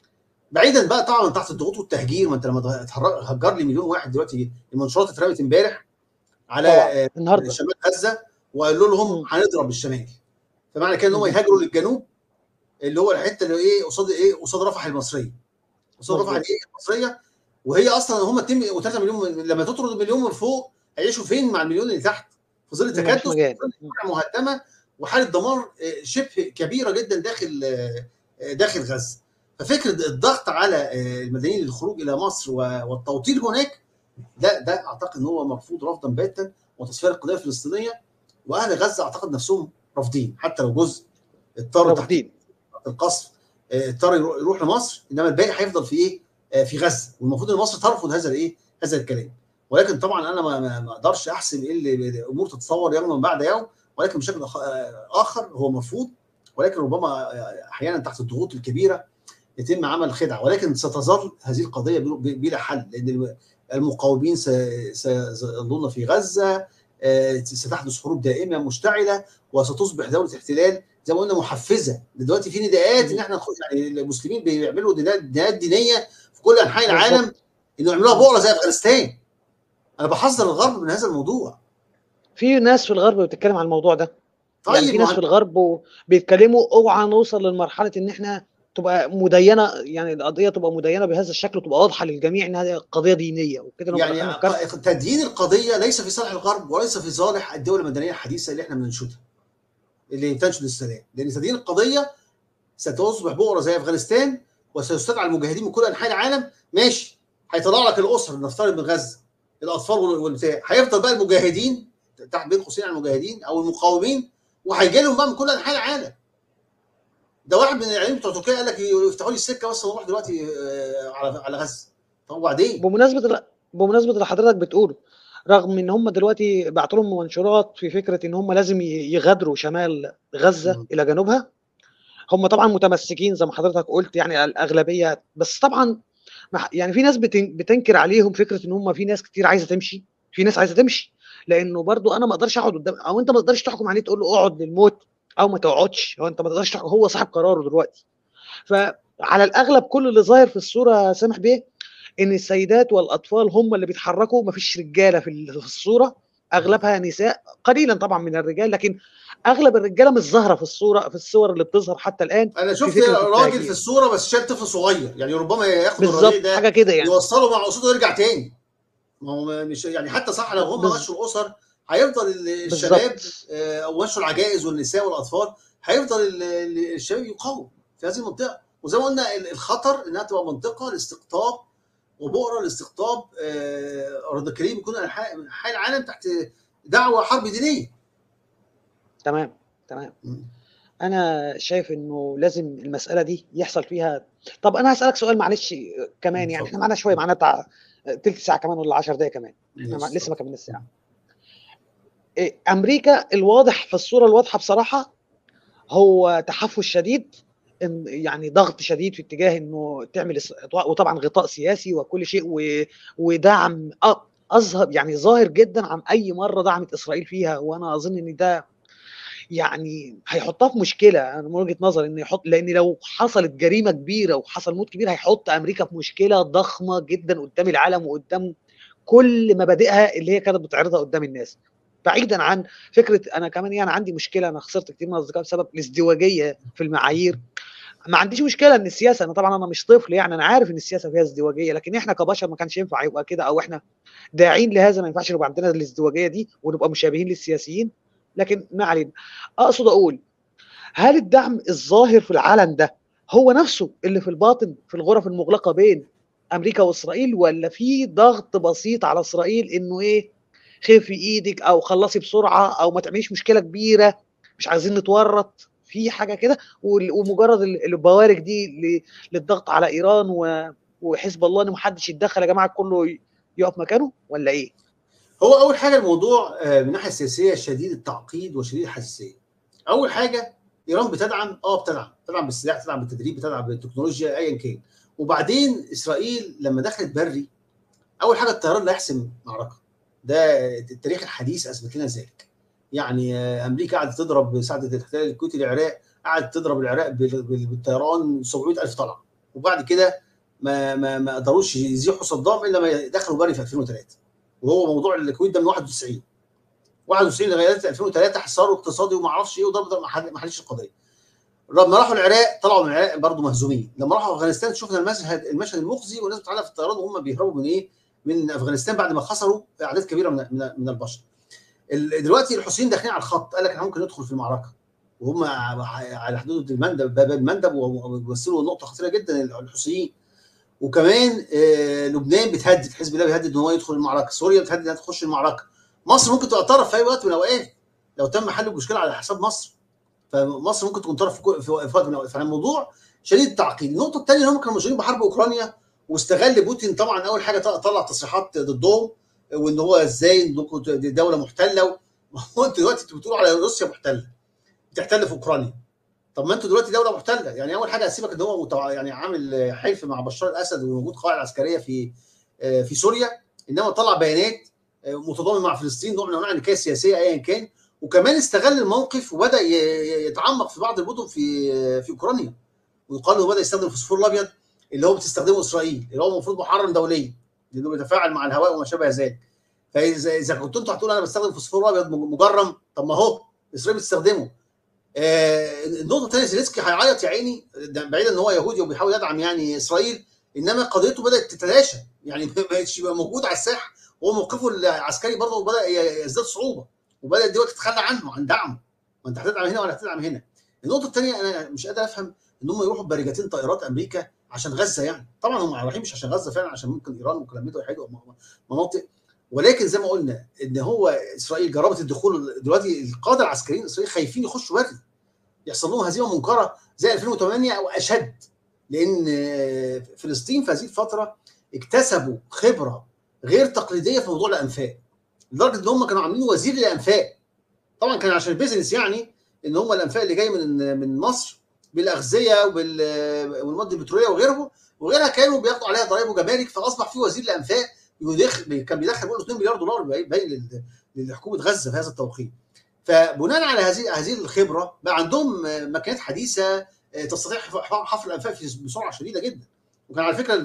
بعيدا بقى طبعا من تحت الضغوط والتهجير ما انت لما تهرج- هجر لي مليون واحد دلوقتي المنشورات اترمت امبارح على طبعا آه، النهارده شمال غزه وقالوا لهم مم. هنضرب الشمال فمعنى كده ان هم مم. يهاجروا للجنوب اللي هو الحته اللي ايه قصاد ايه قصاد رفح المصريه قصاد رفح مظبوط الايه المصريه وهي اصلا هم 2 و3 مليون من- لما تطرد المليون من فوق هيعيشوا فين مع المليون اللي تحت في ظل مفيش تكدس مجال وفي ظل مهدمه وحاله دمار آه، شبه كبيره جدا داخل آه، آه، داخل غزه ففكره الضغط على آه، المدنيين للخروج الى مصر و- والتوطين هناك ده ده اعتقد ان هو مرفوض رفضا باتا وتصفيه القضيه الفلسطينيه واهل غزه اعتقد نفسهم رافضين حتى لو جزء اضطروا تحت رافضين القصف آه، اضطر يروح يروح لمصر انما الباقي هيفضل في ايه؟ آه، في غزه والمفروض ان مصر ترفض هذا الايه؟ هذا الكلام ولكن طبعا انا ما- ما ما اقدرش احسم ايه اللي الامور تتطور يوما بعد يوم ولكن بشكل أخ- آه، اخر هو مرفوض ولكن ربما آه، احيانا تحت الضغوط الكبيره يتم عمل خدعه ولكن ستظل هذه القضيه بل- بلا حل لان المقاومين س- سيظلون في غزه آه، ستحدث حروب دائمه مشتعله وستصبح دوله احتلال زي ما قلنا محفزه دلوقتي في نداءات ان احنا نخش يعني المسلمين بيعملوا نداءات نداءات دينيه في كل انحاء العالم بالظبط انه يعملوها بؤره زي افغانستان انا بحذر الغرب من هذا الموضوع في ناس في الغرب بتتكلم عن الموضوع ده يعني في طيب ناس ما في الغرب و- بيتكلموا اوعى نوصل لمرحله ان احنا تبقى مدينه يعني القضيه تبقى مدينه بهذا الشكل وتبقى واضحه للجميع ان هذه قضيه دينيه وكده نبقى يعني دخلنا في كارثه ق- تدين القضيه ليس في صالح الغرب وليس في صالح الدول المدنيه الحديثه اللي احنا بننشدها اللي بتنشد السلام لان تدين القضيه ستصبح بؤره زي افغانستان وسيستدعى المجاهدين من كل انحاء العالم ماشي هيطلع لك الاسر نفترض من غزه الاطفال وال- والبتاع هيفضل بقى المجاهدين تحت بين قوسين على المجاهدين او المقاومين وهيجي لهم بقى من كل انحاء العالم ده واحد من الاعلاميين بتوع تركيا قال لك يفتحوا لي السكه بس ونروح دلوقتي آه، على على غزه طب وبعدين بمناسبه ال- بمناسبه اللي حضرتك بتقوله رغم ان هم دلوقتي بعتوا لهم منشورات في فكره ان هم لازم ي- يغادروا شمال غزه مم. الى جنوبها هم طبعا متمسكين زي ما حضرتك قلت يعني الاغلبيه بس طبعا مح- يعني في ناس بتن- بتنكر عليهم فكره ان هم في ناس كتير عايزه تمشي في ناس عايزه تمشي لانه برضو انا ما اقدرش اقعد قدام او انت ما تقدرش تحكم عليه تقول له اقعد للموت او ما تقعدش هو انت ما تقدرش تحكم هو صاحب قراره دلوقتي فعلى الاغلب كل اللي ظاهر في الصوره سامح بيه ان السيدات والاطفال هم اللي بيتحركوا ما فيش رجاله في ال- في الصوره اغلبها نساء قليلا طبعا من الرجال لكن اغلب الرجاله مش ظاهره في الصوره في الصور اللي بتظهر حتى الان انا في شفت فكره راجل التهجير في الصوره بس شايل طفل صغير يعني ربما ياخد بالظبط الرضيع ده حاجه كده يعني يوصله مع اسرته ويرجع تاني ما هو مش يعني حتى صح لو هم بز- مشوا الاسر هيفضل ال- الشباب بالظبط آه، او مشوا العجائز والنساء والاطفال هيفضل ال- ال- الشباب يقاوم في هذه المنطقه وزي ما قلنا ال- الخطر انها تبقى منطقه لاستقطاب وبؤره لاستقطاب آه، راديكاليين من كل انحاء أنحاء العالم تحت دعوه حرب دينيه تمام تمام م. انا شايف انه لازم المساله دي يحصل فيها طب انا هسالك سؤال معلش كمان يعني اتفضل احنا معانا شويه معانا بتاع تلت ساعه كمان ولا 10 دقائق كمان احنا ما- لسه ما كملنا الساعه إيه، امريكا الواضح في الصوره الواضحه بصراحه هو تحفز شديد إن يعني ضغط شديد في اتجاه انه تعمل إس- وطبعا غطاء سياسي وكل شيء و- ودعم أ- اظهر يعني ظاهر جدا عن اي مره دعمت اسرائيل فيها وانا اظن ان ده يعني هيحطها في مشكله انا من وجهه نظري انه يحط لان لو حصلت جريمه كبيره وحصل موت كبير هيحط امريكا في مشكله ضخمه جدا قدام العالم وقدام كل مبادئها اللي هي كانت بتعرضها قدام الناس بعيدا عن فكره انا كمان يعني عندي مشكله انا خسرت كتير من الاصدقاء بسبب الازدواجيه في المعايير ما عنديش مشكله ان السياسه انا طبعا انا مش طفل يعني انا عارف ان السياسه فيها ازدواجيه لكن احنا كبشر ما كانش ينفع يبقى كده او احنا داعين لهذا ما ينفعش يبقى عندنا الازدواجيه دي ونبقى مشابهين للسياسيين لكن ما علينا اقصد اقول هل الدعم الظاهر في العلن ده هو نفسه اللي في الباطن في الغرف المغلقه بين امريكا واسرائيل ولا في ضغط بسيط على اسرائيل انه ايه خفي ايدك او خلصي بسرعه او ما تعمليش مشكله كبيره مش عايزين نتورط في حاجه كده وال- ومجرد ال- البوارق دي ل- للضغط على ايران و- وحزب الله ان محدش يتدخل يا جماعه كله ي- يقف مكانه ولا ايه؟ هو اول حاجه الموضوع آه، من الناحيه السياسيه شديد التعقيد وشديد الحساسيه اول حاجه ايران بتدعم اه بتدعم بتدعم بالسلاح بتدعم بالتدريب بتدعم بالتكنولوجيا ايا كان وبعدين اسرائيل لما دخلت بري اول حاجه الطيران لا يحسم معركه ده التاريخ الحديث اثبت لنا ذلك يعني آه، امريكا قعدت تضرب بساعه الاحتلال الكويتي العراق قعدت تضرب العراق بال- بال- بالطيران 700000 طلعه وبعد كده ما ما ما قدروش يزيحوا صدام الا ما دخلوا بري في 2003 وهو موضوع الكويت ده من 91 91 لغايه 2003 حصار اقتصادي وما اعرفش ايه وضرب ضرب ما حل- ما حلش القضيه لما راحوا العراق طلعوا من العراق برضه مهزومين لما راحوا افغانستان شفنا المشهد المشهد المخزي والناس بتعلق في الطيران وهم بيهربوا من ايه من افغانستان بعد ما خسروا اعداد كبيره من من, من البشر ال- دلوقتي الحوثيين داخلين على الخط قال لك احنا ممكن ندخل في المعركه وهم على حدود المندب باب المندب وبيمثلوا نقطه خطيره جدا الحوثيين وكمان آه، لبنان بتهدد حزب الله بيهدد ان هو يدخل المعركه سوريا بتهدد انها تخش المعركه مصر ممكن تبقى طرف في اي وقت من الاوقات لو تم حل المشكله على حساب مصر فمصر ممكن تكون طرف في كو- في وقت من الاوقات فالموضوع شديد التعقيد النقطه الثانيه ان هم كانوا مشغولين بحرب اوكرانيا واستغل بوتين طبعا اول حاجه طلع- طلع تصريحات ضدهم وان هو ازاي انكم دي دوله محتله ما هو انتوا دلوقتي انتوا بتقولوا على روسيا محتله بتحتل في اوكرانيا طب ما انتوا دلوقتي دوله محتله يعني اول حاجه اسيبك ان هو متع... يعني عامل حلف مع بشار الاسد ووجود قواعد عسكريه في آه، في سوريا انما طلع بيانات آه، متضامن مع فلسطين نوع من انواع النكايه السياسيه ايا كان وكمان استغل الموقف وبدا ي- ي- يتعمق في بعض المدن في آه، في اوكرانيا ويقال انه بدا يستخدم الفوسفور الابيض اللي هو بتستخدمه اسرائيل اللي هو المفروض محرم دوليا لانه بيتفاعل مع الهواء وما شابه ذلك فاذا اذا كنتوا انتوا هتقولوا انا بستخدم فوسفور ابيض مجرم طب ما هو اسرائيل بتستخدمه آه، النقطه الثانيه زيلينسكي هيعيط يا عيني ده بعيدا ان هو يهودي وبيحاول يدعم يعني اسرائيل انما قضيته بدات تتلاشى يعني ما بقتش يبقى موجود على الساحه وهو موقفه العسكري برضه بدا يزداد صعوبه وبدا الدول تتخلى عنه عن دعمه ما انت هتدعم هنا ولا هتدعم هنا النقطه الثانيه انا مش قادر افهم ان هم يروحوا ببريجتين طائرات امريكا عشان غزه يعني طبعا هم رايحين مش عشان غزه فعلا عشان ممكن ايران وكلامته يحيدوا مناطق ولكن زي ما قلنا ان هو اسرائيل جربت الدخول دلوقتي القاده العسكريين الاسرائيليين خايفين يخشوا بري يحصل لهم هزيمه منكره زي 2008 او اشد لان فلسطين في هذه الفتره اكتسبوا خبره غير تقليديه في موضوع الانفاق لدرجه ان هم كانوا عاملين وزير للانفاق طبعا كان عشان البيزنس يعني ان هم الانفاق اللي جاي من من مصر بالاغذيه وبالمواد البتروليه وغيره وغيرها كانوا بياخدوا عليها ضرائب وجمارك فاصبح في وزير الانفاق يدخل كان بيدخل بيقول 2 مليار دولار باين لحكومه غزه في هذا التوقيت فبناء على هذه هذه الخبره بقى عندهم ماكينات حديثه تستطيع حفر الانفاق بسرعه شديده جدا وكان على فكره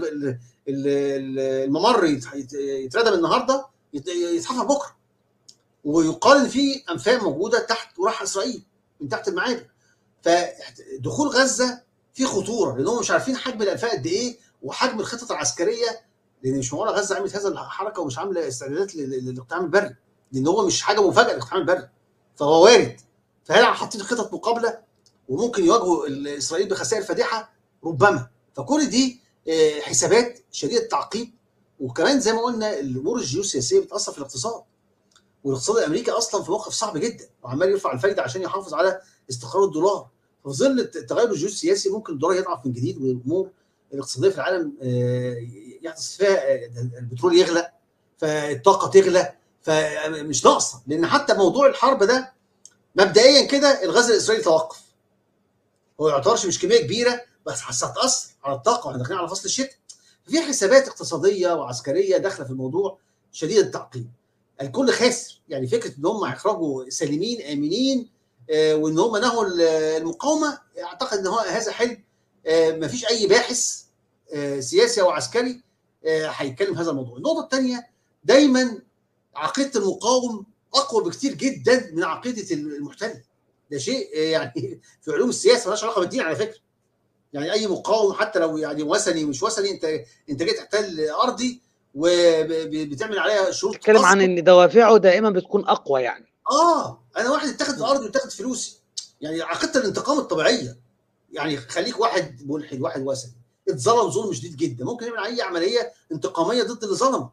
الممر يتردم النهارده يتحفر بكره ويقال ان في انفاق موجوده تحت وراح اسرائيل من تحت المعابر فدخول غزه في خطوره لانهم مش عارفين حجم الانفاق قد ايه وحجم الخطط العسكريه لان مش معقوله غزه عملت هذا الحركه ومش عامله استعدادات للاقتحام البري لان هو مش حاجه مفاجاه الاقتحام البري فهو وارد فهل حاطين خطط مقابله وممكن يواجهوا اسرائيل بخسائر فادحه ربما فكل دي حسابات شديده التعقيد وكمان زي ما قلنا الامور الجيوسياسيه بتاثر في الاقتصاد والاقتصاد الامريكي اصلا في موقف صعب جدا وعمال يرفع الفايده عشان يحافظ على استقرار الدولار ففي ظل التغير الجيوسياسي ممكن الدولار يضعف من جديد والامور الاقتصاديه في العالم آه، يحدث فيها آه، البترول يغلى فالطاقه تغلى فمش ناقصه لان حتى موضوع الحرب ده مبدئيا كده الغاز الاسرائيلي توقف هو يعتبرش مش كميه كبيره بس هتاثر على الطاقه واحنا داخلين على فصل الشتاء في حسابات اقتصاديه وعسكريه داخله في الموضوع شديده التعقيد الكل خاسر يعني فكره ان هم هيخرجوا سالمين امنين آه، وان هم نهوا المقاومه اعتقد ان هو هذا حلم ما فيش اي باحث آه، سياسي او عسكري آه، هيتكلم في هذا الموضوع النقطه الثانيه دايما عقيده المقاوم اقوى بكتير جدا من عقيده المحتل ده شيء آه، يعني في علوم السياسه مالهاش علاقه بالدين على فكره يعني اي مقاوم حتى لو يعني وثني مش وثني انت انت جاي تحتل ارضي وبتعمل عليها شروط تتكلم قصد. عن ان دوافعه دائما بتكون اقوى يعني اه انا واحد اتاخد ارضي واتاخد فلوسي يعني عقيده الانتقام الطبيعيه يعني خليك واحد ملحد واحد وثني اتظلم ظلم شديد جدا ممكن يعمل اي عمليه انتقاميه ضد اللي ظلمه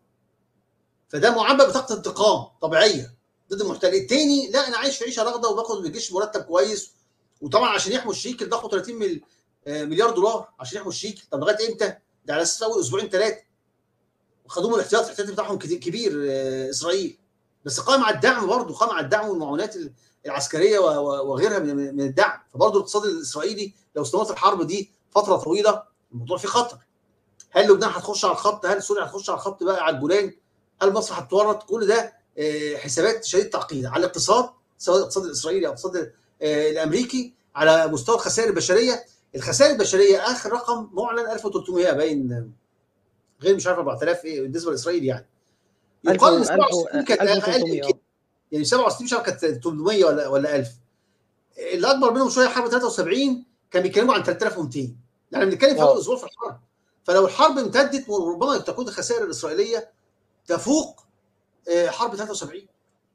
فده معبأ بطاقه انتقام طبيعيه ضد المحتل التاني لا انا عايش في عيشه راغده وباخد من الجيش مرتب كويس وطبعا عشان يحموا الشيكل ضخوا 30 مل... آه، مليار دولار عشان يحموا الشيكل طب لغايه امتى؟ ده على اساس اول اسبوعين ثلاثه وخدوهم الاحتياط الاحتياطي بتاعهم كتير- كبير آه، اسرائيل بس قام على الدعم برضه قام على الدعم والمعونات العسكريه و- و- وغيرها من من الدعم فبرضه الاقتصاد الاسرائيلي لو استمرت الحرب دي فتره طويله الموضوع فيه خطر هل لبنان هتخش على الخط هل سوريا هتخش على الخط بقى على الجولان هل مصر هتتورط كل ده آه، حسابات شديده التعقيد على الاقتصاد سواء الاقتصاد الاسرائيلي او الاقتصاد آه، الامريكي على مستوى الخسائر البشريه الخسائر البشريه اخر رقم معلن 1300 باين غير مش عارف 4000 ايه بالنسبه لاسرائيل يعني يقال ان 67 كانت اقل 1300 كده. يعني 67 مش عارف كانت 800 ولا ولا 1000 اللي اكبر منهم شويه حرب 73 كان بيتكلموا عن 3200 يعني بنتكلم في واو. اول اسبوع في الحرب فلو الحرب امتدت وربما تكون الخسائر الاسرائيليه تفوق آه، حرب 73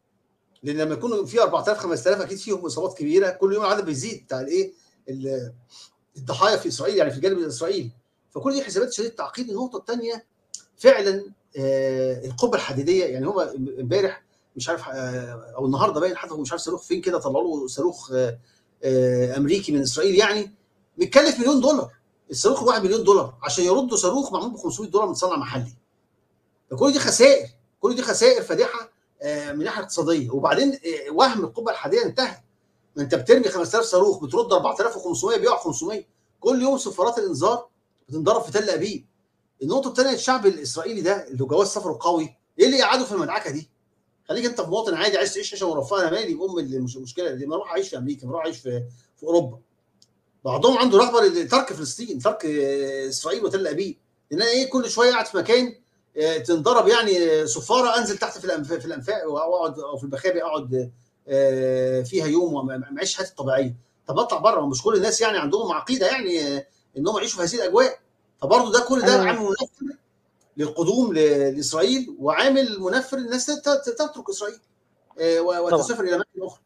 لان لما يكونوا في 4000 5000 اكيد فيهم اصابات كبيره كل يوم العدد بيزيد بتاع الايه ال- الضحايا في اسرائيل يعني في الجانب الاسرائيلي فكل دي حسابات شديده التعقيد النقطه الثانيه فعلا آه، القبه الحديديه يعني هم امبارح مش عارف آه، او النهارده باين حتى مش عارف صاروخ فين كده طلعوا له صاروخ آه، آه، امريكي من اسرائيل يعني متكلف مليون دولار الصاروخ 1 مليون دولار عشان يردوا صاروخ معمول ب 500 دولار متصنع محلي فكل دي خسائر كل دي خسائر فادحه آه، من الناحيه الاقتصاديه وبعدين آه، وهم القبه الحديديه انتهى ما انت بترمي 5000 صاروخ بترد 4500 بيقع 500 كل يوم صفارات الانذار بتنضرب في تل ابيب النقطه الثانيه الشعب الاسرائيلي ده اللي جواز سفره قوي ايه اللي قعده في المدعكه دي؟ خليك انت في مواطن عادي عايز تعيش عيشه مرفهه انا مالي بام المشكله دي ما اروح اعيش في امريكا ما اروح اعيش في في اوروبا بعضهم عنده رغبه لترك فلسطين ترك آه، اسرائيل وتل ابيب لان انا ايه كل شويه قاعد في مكان آه، تنضرب يعني آه، صفاره انزل تحت في الأنف- في الانفاق واقعد او في المخابئ اقعد آه، فيها يوم ومعيش حياتي الطبيعيه طب اطلع بره مش كل الناس يعني عندهم عقيده يعني آه، انهم يعيشوا في هذه الاجواء فبرضه ده كل ده أنا- عامل منفر للقدوم ل- لاسرائيل وعامل منفر الناس تت- تت- تترك اسرائيل آه، و- طبعاً. وتسافر الى اماكن اخرى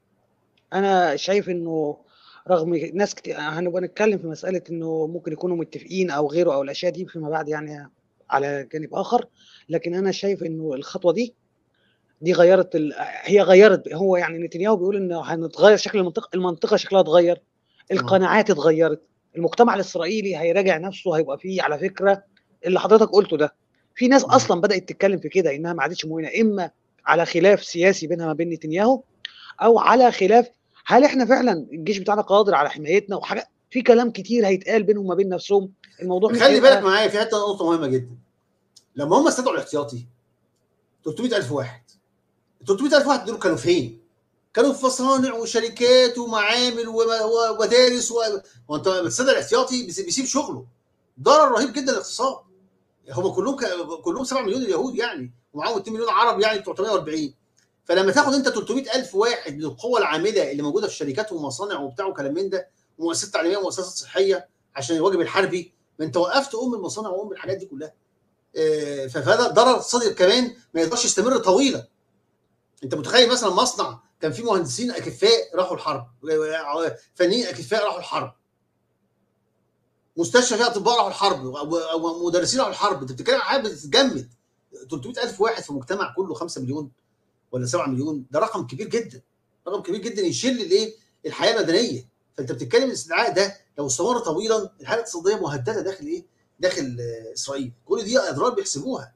انا شايف انه رغم ناس كتير هنبقى نتكلم في مساله انه ممكن يكونوا متفقين او غيره او الاشياء دي فيما بعد يعني على جانب اخر لكن انا شايف انه الخطوه دي دي غيرت ال... هي غيرت هو يعني نتنياهو بيقول انه هنتغير شكل المنطقه المنطقه شكلها اتغير القناعات اتغيرت المجتمع الاسرائيلي هيراجع نفسه هيبقى فيه على فكره اللي حضرتك قلته ده في ناس مم. اصلا بدات تتكلم في كده انها ما عادتش مؤمنه اما على خلاف سياسي بينها ما بين نتنياهو او على خلاف هل احنا فعلا الجيش بتاعنا قادر على حمايتنا وحاجات في كلام كتير هيتقال بينهم وما بين نفسهم الموضوع مش خلي هيبقى- بالك معايا في حته نقطه مهمه جدا لما هم استدعوا الاحتياطي 300000 واحد ال 300000 واحد دول كانوا فين؟ كانوا في مصانع وشركات ومعامل وم- ومدارس و... وانت لما بتستدعي الاحتياطي بيسيب بيسيب شغله ضرر رهيب جدا للاقتصاد هم كلهم ك... كلهم 7 مليون اليهود يعني ومعاهم 2 مليون عرب يعني بتوع 48 فلما تاخد انت 300000 واحد من القوه العامله اللي موجوده في شركات ومصانع وبتاع وكلام من ده ومؤسسات تعليميه ومؤسسات صحيه عشان الواجب الحربي ما انت وقفت ام المصانع وام الحاجات دي كلها آه، فهذا ضرر اقتصادي كمان ما يقدرش يستمر طويلا انت متخيل مثلا مصنع كان فيه مهندسين اكفاء راحوا الحرب فنيين اكفاء راحوا الحرب مستشفى فيها اطباء راحوا الحرب او أو مدرسين راحوا الحرب انت بتتكلم عن حاجه بتتجمد 300000 واحد في مجتمع كله 5 مليون ولا 7 مليون ده رقم كبير جدا رقم كبير جدا يشيل الايه الحياه المدنيه فانت بتتكلم الاستدعاء ده لو استمر طويلا الحاله الاقتصاديه مهدده داخل ايه؟ داخل آه، اسرائيل كل دي اضرار بيحسبوها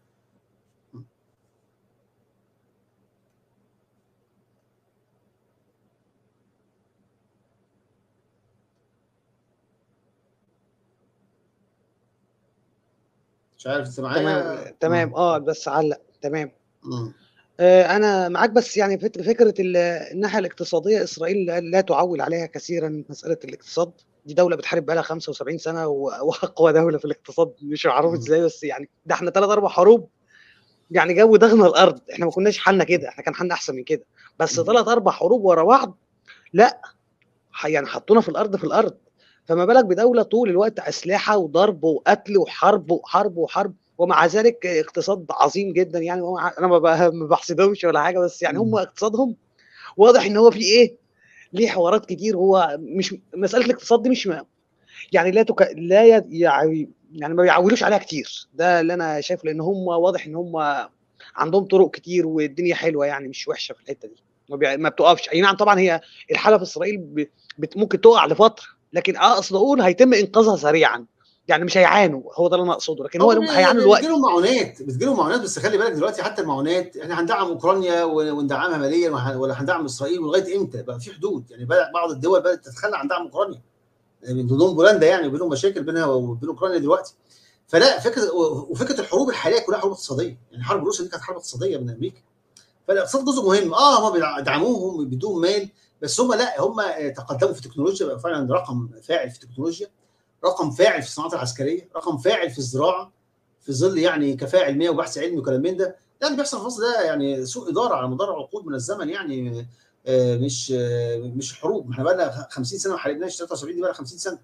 مش عارف انت معايا تمام تمام اه بس علق تمام مم. آه، انا معاك بس يعني فت- فكره ال- الناحيه الاقتصاديه اسرائيل لا- لا تعول عليها كثيرا مساله الاقتصاد دي دوله بتحارب بقى لها 75 سنه و- واقوى دوله في الاقتصاد مش معروف مم. ازاي بس يعني ده احنا ثلاث اربع حروب يعني جو دغنا الارض احنا ما كناش حالنا كده احنا كان حالنا احسن من كده بس مم. ثلاث اربع حروب ورا بعض لا ح- يعني حطونا في الارض في الارض فما بالك بدوله طول الوقت اسلحه وضرب وقتل وحرب وحرب وحرب ومع ذلك اقتصاد عظيم جدا يعني ومع- انا ما ب- ما بحسدهمش ولا حاجه بس يعني هم مم. اقتصادهم واضح ان هو في ايه ليه حوارات كتير هو مش مساله الاقتصاد دي مش ما يعني لا تك... لا ي... يعني يعني ما بيعولوش عليها كتير ده اللي انا شايفه لان هم واضح ان هم عندهم طرق كتير والدنيا حلوه يعني مش وحشه في الحته دي ما, بي... ما بتقفش اي نعم طبعا هي الحاله في اسرائيل ب... بت... ممكن تقع لفتره لكن اقصد اقول هيتم انقاذها سريعا يعني مش هيعانوا هو ده اللي انا اقصده لكن هو هو هيعانوا الوقت بتجيلهم معونات بتجيلهم معونات بس خلي بالك دلوقتي حتى المعونات احنا هندعم اوكرانيا و- وندعمها ماليا وه- ولا هندعم اسرائيل ولغايه امتى؟ بقى في حدود يعني بدأ بعض الدول بدات تتخلى عن دعم اوكرانيا من ضمنهم بولندا يعني وبينهم مشاكل بينها وبين اوكرانيا دلوقتي فلا فكره وفكره الحروب الحاليه كلها حروب اقتصاديه يعني حرب روسيا دي كانت حرب اقتصاديه من امريكا فالاقتصاد جزء مهم اه هم بيدعموهم بدون مال بس هم لا هم تقدموا في التكنولوجيا بقى فعلا رقم فاعل في التكنولوجيا رقم فاعل في الصناعات العسكريه رقم فاعل في الزراعه في ظل يعني كفاءه علميه وبحث علمي وكلام من ده ده اللي بيحصل في مصر ده يعني سوء اداره على مدار عقود من الزمن يعني آه، مش آه، مش حروب ما احنا بقى لنا 50 سنه ما حاربناش 73 دي بقى لها 50 سنه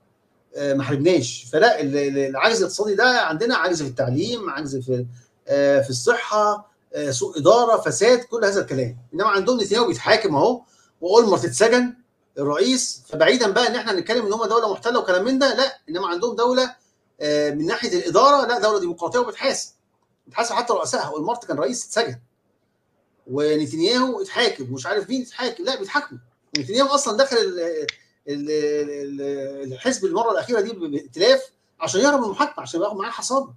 آه، ما حاربناش فلا ال- ال- العجز الاقتصادي ده عندنا عجز في التعليم عجز في آه، في الصحه آه، سوء اداره فساد كل هذا الكلام انما عندهم نتنياهو بيتحاكم اهو واولمرت اتسجن الرئيس فبعيدا بقى ان احنا نتكلم ان هم دوله محتله وكلام من ده لا انما عندهم دوله آه، من ناحيه الاداره لا دوله ديمقراطيه وبتحاسب بتحاسب حتى رؤسائها اولمرت كان رئيس اتسجن ونتنياهو اتحاكم ومش عارف مين اتحاكم لا بيتحاكموا نتنياهو اصلا دخل ال- ال- ال- الحزب المره الاخيره دي بائتلاف عشان يهرب من المحاكمه عشان ياخد معاه حصانه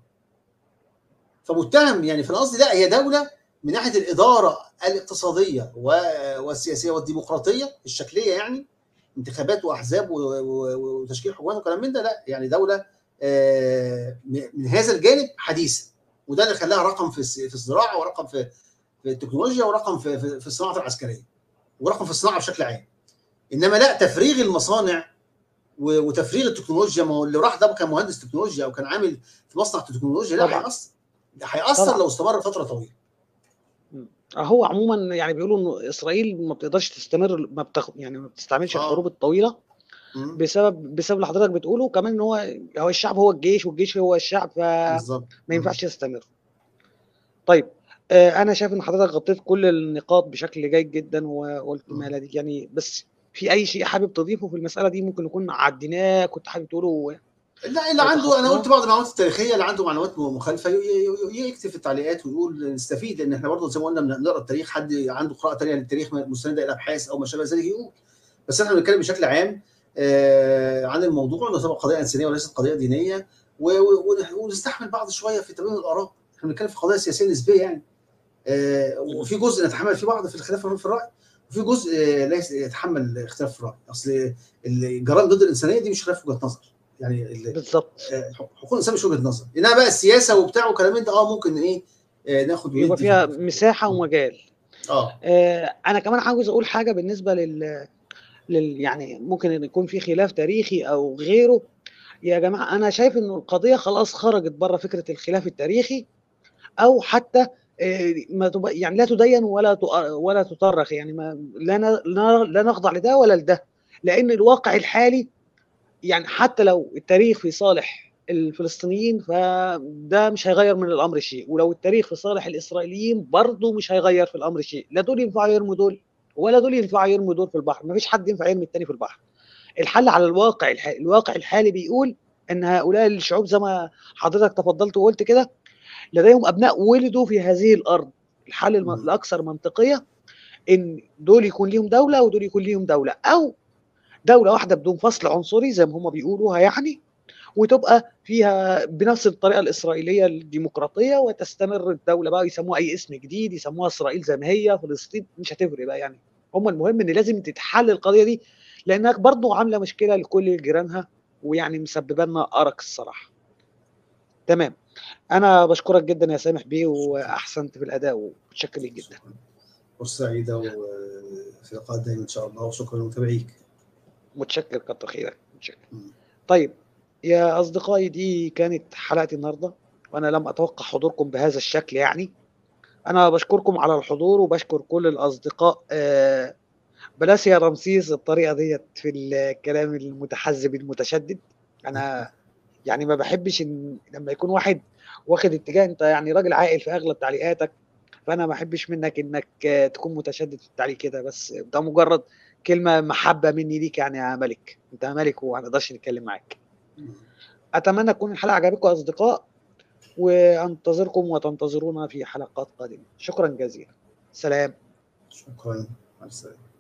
فمتهم يعني فانا قصدي لا هي دوله من ناحيه الاداره الاقتصاديه و- والسياسيه والديمقراطيه الشكليه يعني انتخابات واحزاب و- و- وتشكيل حكومات وكلام من ده لا يعني دوله آه، من هذا الجانب حديثه وده اللي خلاها رقم في الس- في الزراعه ورقم في في التكنولوجيا ورقم في في في الصناعه العسكريه ورقم في الصناعه بشكل عام انما لا تفريغ المصانع و- وتفريغ التكنولوجيا ما هو اللي راح ده كان مهندس تكنولوجيا او كان عامل في مصنع تكنولوجيا لا طبعا. هيأثر ده هيأثر طبعا. لو استمر فتره طويله هو عموما يعني بيقولوا ان اسرائيل ما بتقدرش تستمر ما بتخ... يعني ما بتستعملش آه. الحروب الطويله مم. بسبب بسبب اللي حضرتك بتقوله وكمان ان هو هو الشعب هو الجيش والجيش هو الشعب فما بالظبط ينفعش يستمر. طيب آه انا شايف ان حضرتك غطيت كل النقاط بشكل جيد جدا وقلت ما مم. لا يعني بس في اي شيء حابب تضيفه في المساله دي ممكن نكون عديناه كنت حابب تقوله لا اللي عنده انا وتخطاه. قلت بعض المعلومات التاريخيه اللي عنده معلومات مخالفه ي- ي- ي- يكتب في التعليقات ويقول نستفيد لان احنا برضه زي ما قلنا بنقرا التاريخ حد عنده قراءه ثانيه للتاريخ مستنده الى ابحاث او ما شابه ذلك يقول بس احنا بنتكلم بشكل عام آه، عن الموضوع انه تبقى قضيه انسانيه وليست قضيه دينيه و- و- ونستحمل بعض شويه في تبين الاراء احنا بنتكلم في قضايا سياسيه نسبيه يعني آه، وفي جزء نتحمل فيه بعض في الخلاف في الراي وفي جزء آه، لا يتحمل اختلاف في الراي اصل الجرائم ضد الانسانيه دي مش خلاف وجهه نظر يعني ال- بالظبط آه، حقوق الانسان مش وجهه نظر انما بقى السياسه وبتاع وكلام من ده اه ممكن ايه آه، ناخد يبقى وندي فيها في- مساحه ومجال. اه آه، انا كمان عاوز اقول حاجه بالنسبه لل... لل يعني ممكن ان يكون في خلاف تاريخي او غيره يا جماعه انا شايف ان القضيه خلاص خرجت بره فكره الخلاف التاريخي او حتى آه، ما تب... يعني لا تدين ولا ت... ولا تطرخ يعني ما لا ن... لا- لا نخضع لده ولا لده لان الواقع الحالي يعني حتى لو التاريخ في صالح الفلسطينيين فده مش هيغير من الامر شيء ولو التاريخ في صالح الاسرائيليين برضه مش هيغير في الامر شيء لا دول ينفعوا يرموا دول ولا دول ينفعوا يرموا دول في البحر مفيش حد ينفع يرمي التاني في البحر الحل على الواقع الحالي الواقع الحالي بيقول ان هؤلاء الشعوب زي ما حضرتك تفضلت وقلت كده لديهم ابناء ولدوا في هذه الارض الحل الم- مم. الاكثر منطقيه ان دول يكون ليهم دوله ودول يكون ليهم دوله او دوله واحده بدون فصل عنصري زي ما هم بيقولوها يعني وتبقى فيها بنفس الطريقه الاسرائيليه الديمقراطيه وتستمر الدوله بقى يسموها اي اسم جديد يسموها اسرائيل زي ما هي فلسطين مش هتفرق بقى يعني هم المهم ان لازم تتحل القضيه دي لانها برضه عامله مشكله لكل جيرانها ويعني مسببه لنا ارق الصراحه تمام انا بشكرك جدا يا سامح بيه واحسنت في الاداء ومتشكر ليك جدا فرصه سعيده وفي لقاء دايما ان شاء الله وشكرا لمتابعيك متشكر كتر خيرك متشكر م. طيب يا اصدقائي دي كانت حلقتي النهارده وانا لم اتوقع حضوركم بهذا الشكل يعني انا بشكركم على الحضور وبشكر كل الاصدقاء آه بلاش يا رمسيس الطريقه ديت في الكلام المتحزب المتشدد انا يعني ما بحبش ان لما يكون واحد واخد اتجاه انت يعني راجل عاقل في اغلب تعليقاتك فانا ما احبش منك انك تكون متشدد في التعليق كده بس ده مجرد كلمه محبه مني ليك يعني يا ملك انت ملك وما نقدرش نتكلم معاك اتمنى تكون الحلقه عجبتكم اصدقاء وانتظركم وتنتظرونا في حلقات قادمه شكرا جزيلا سلام شكرا مع السلامه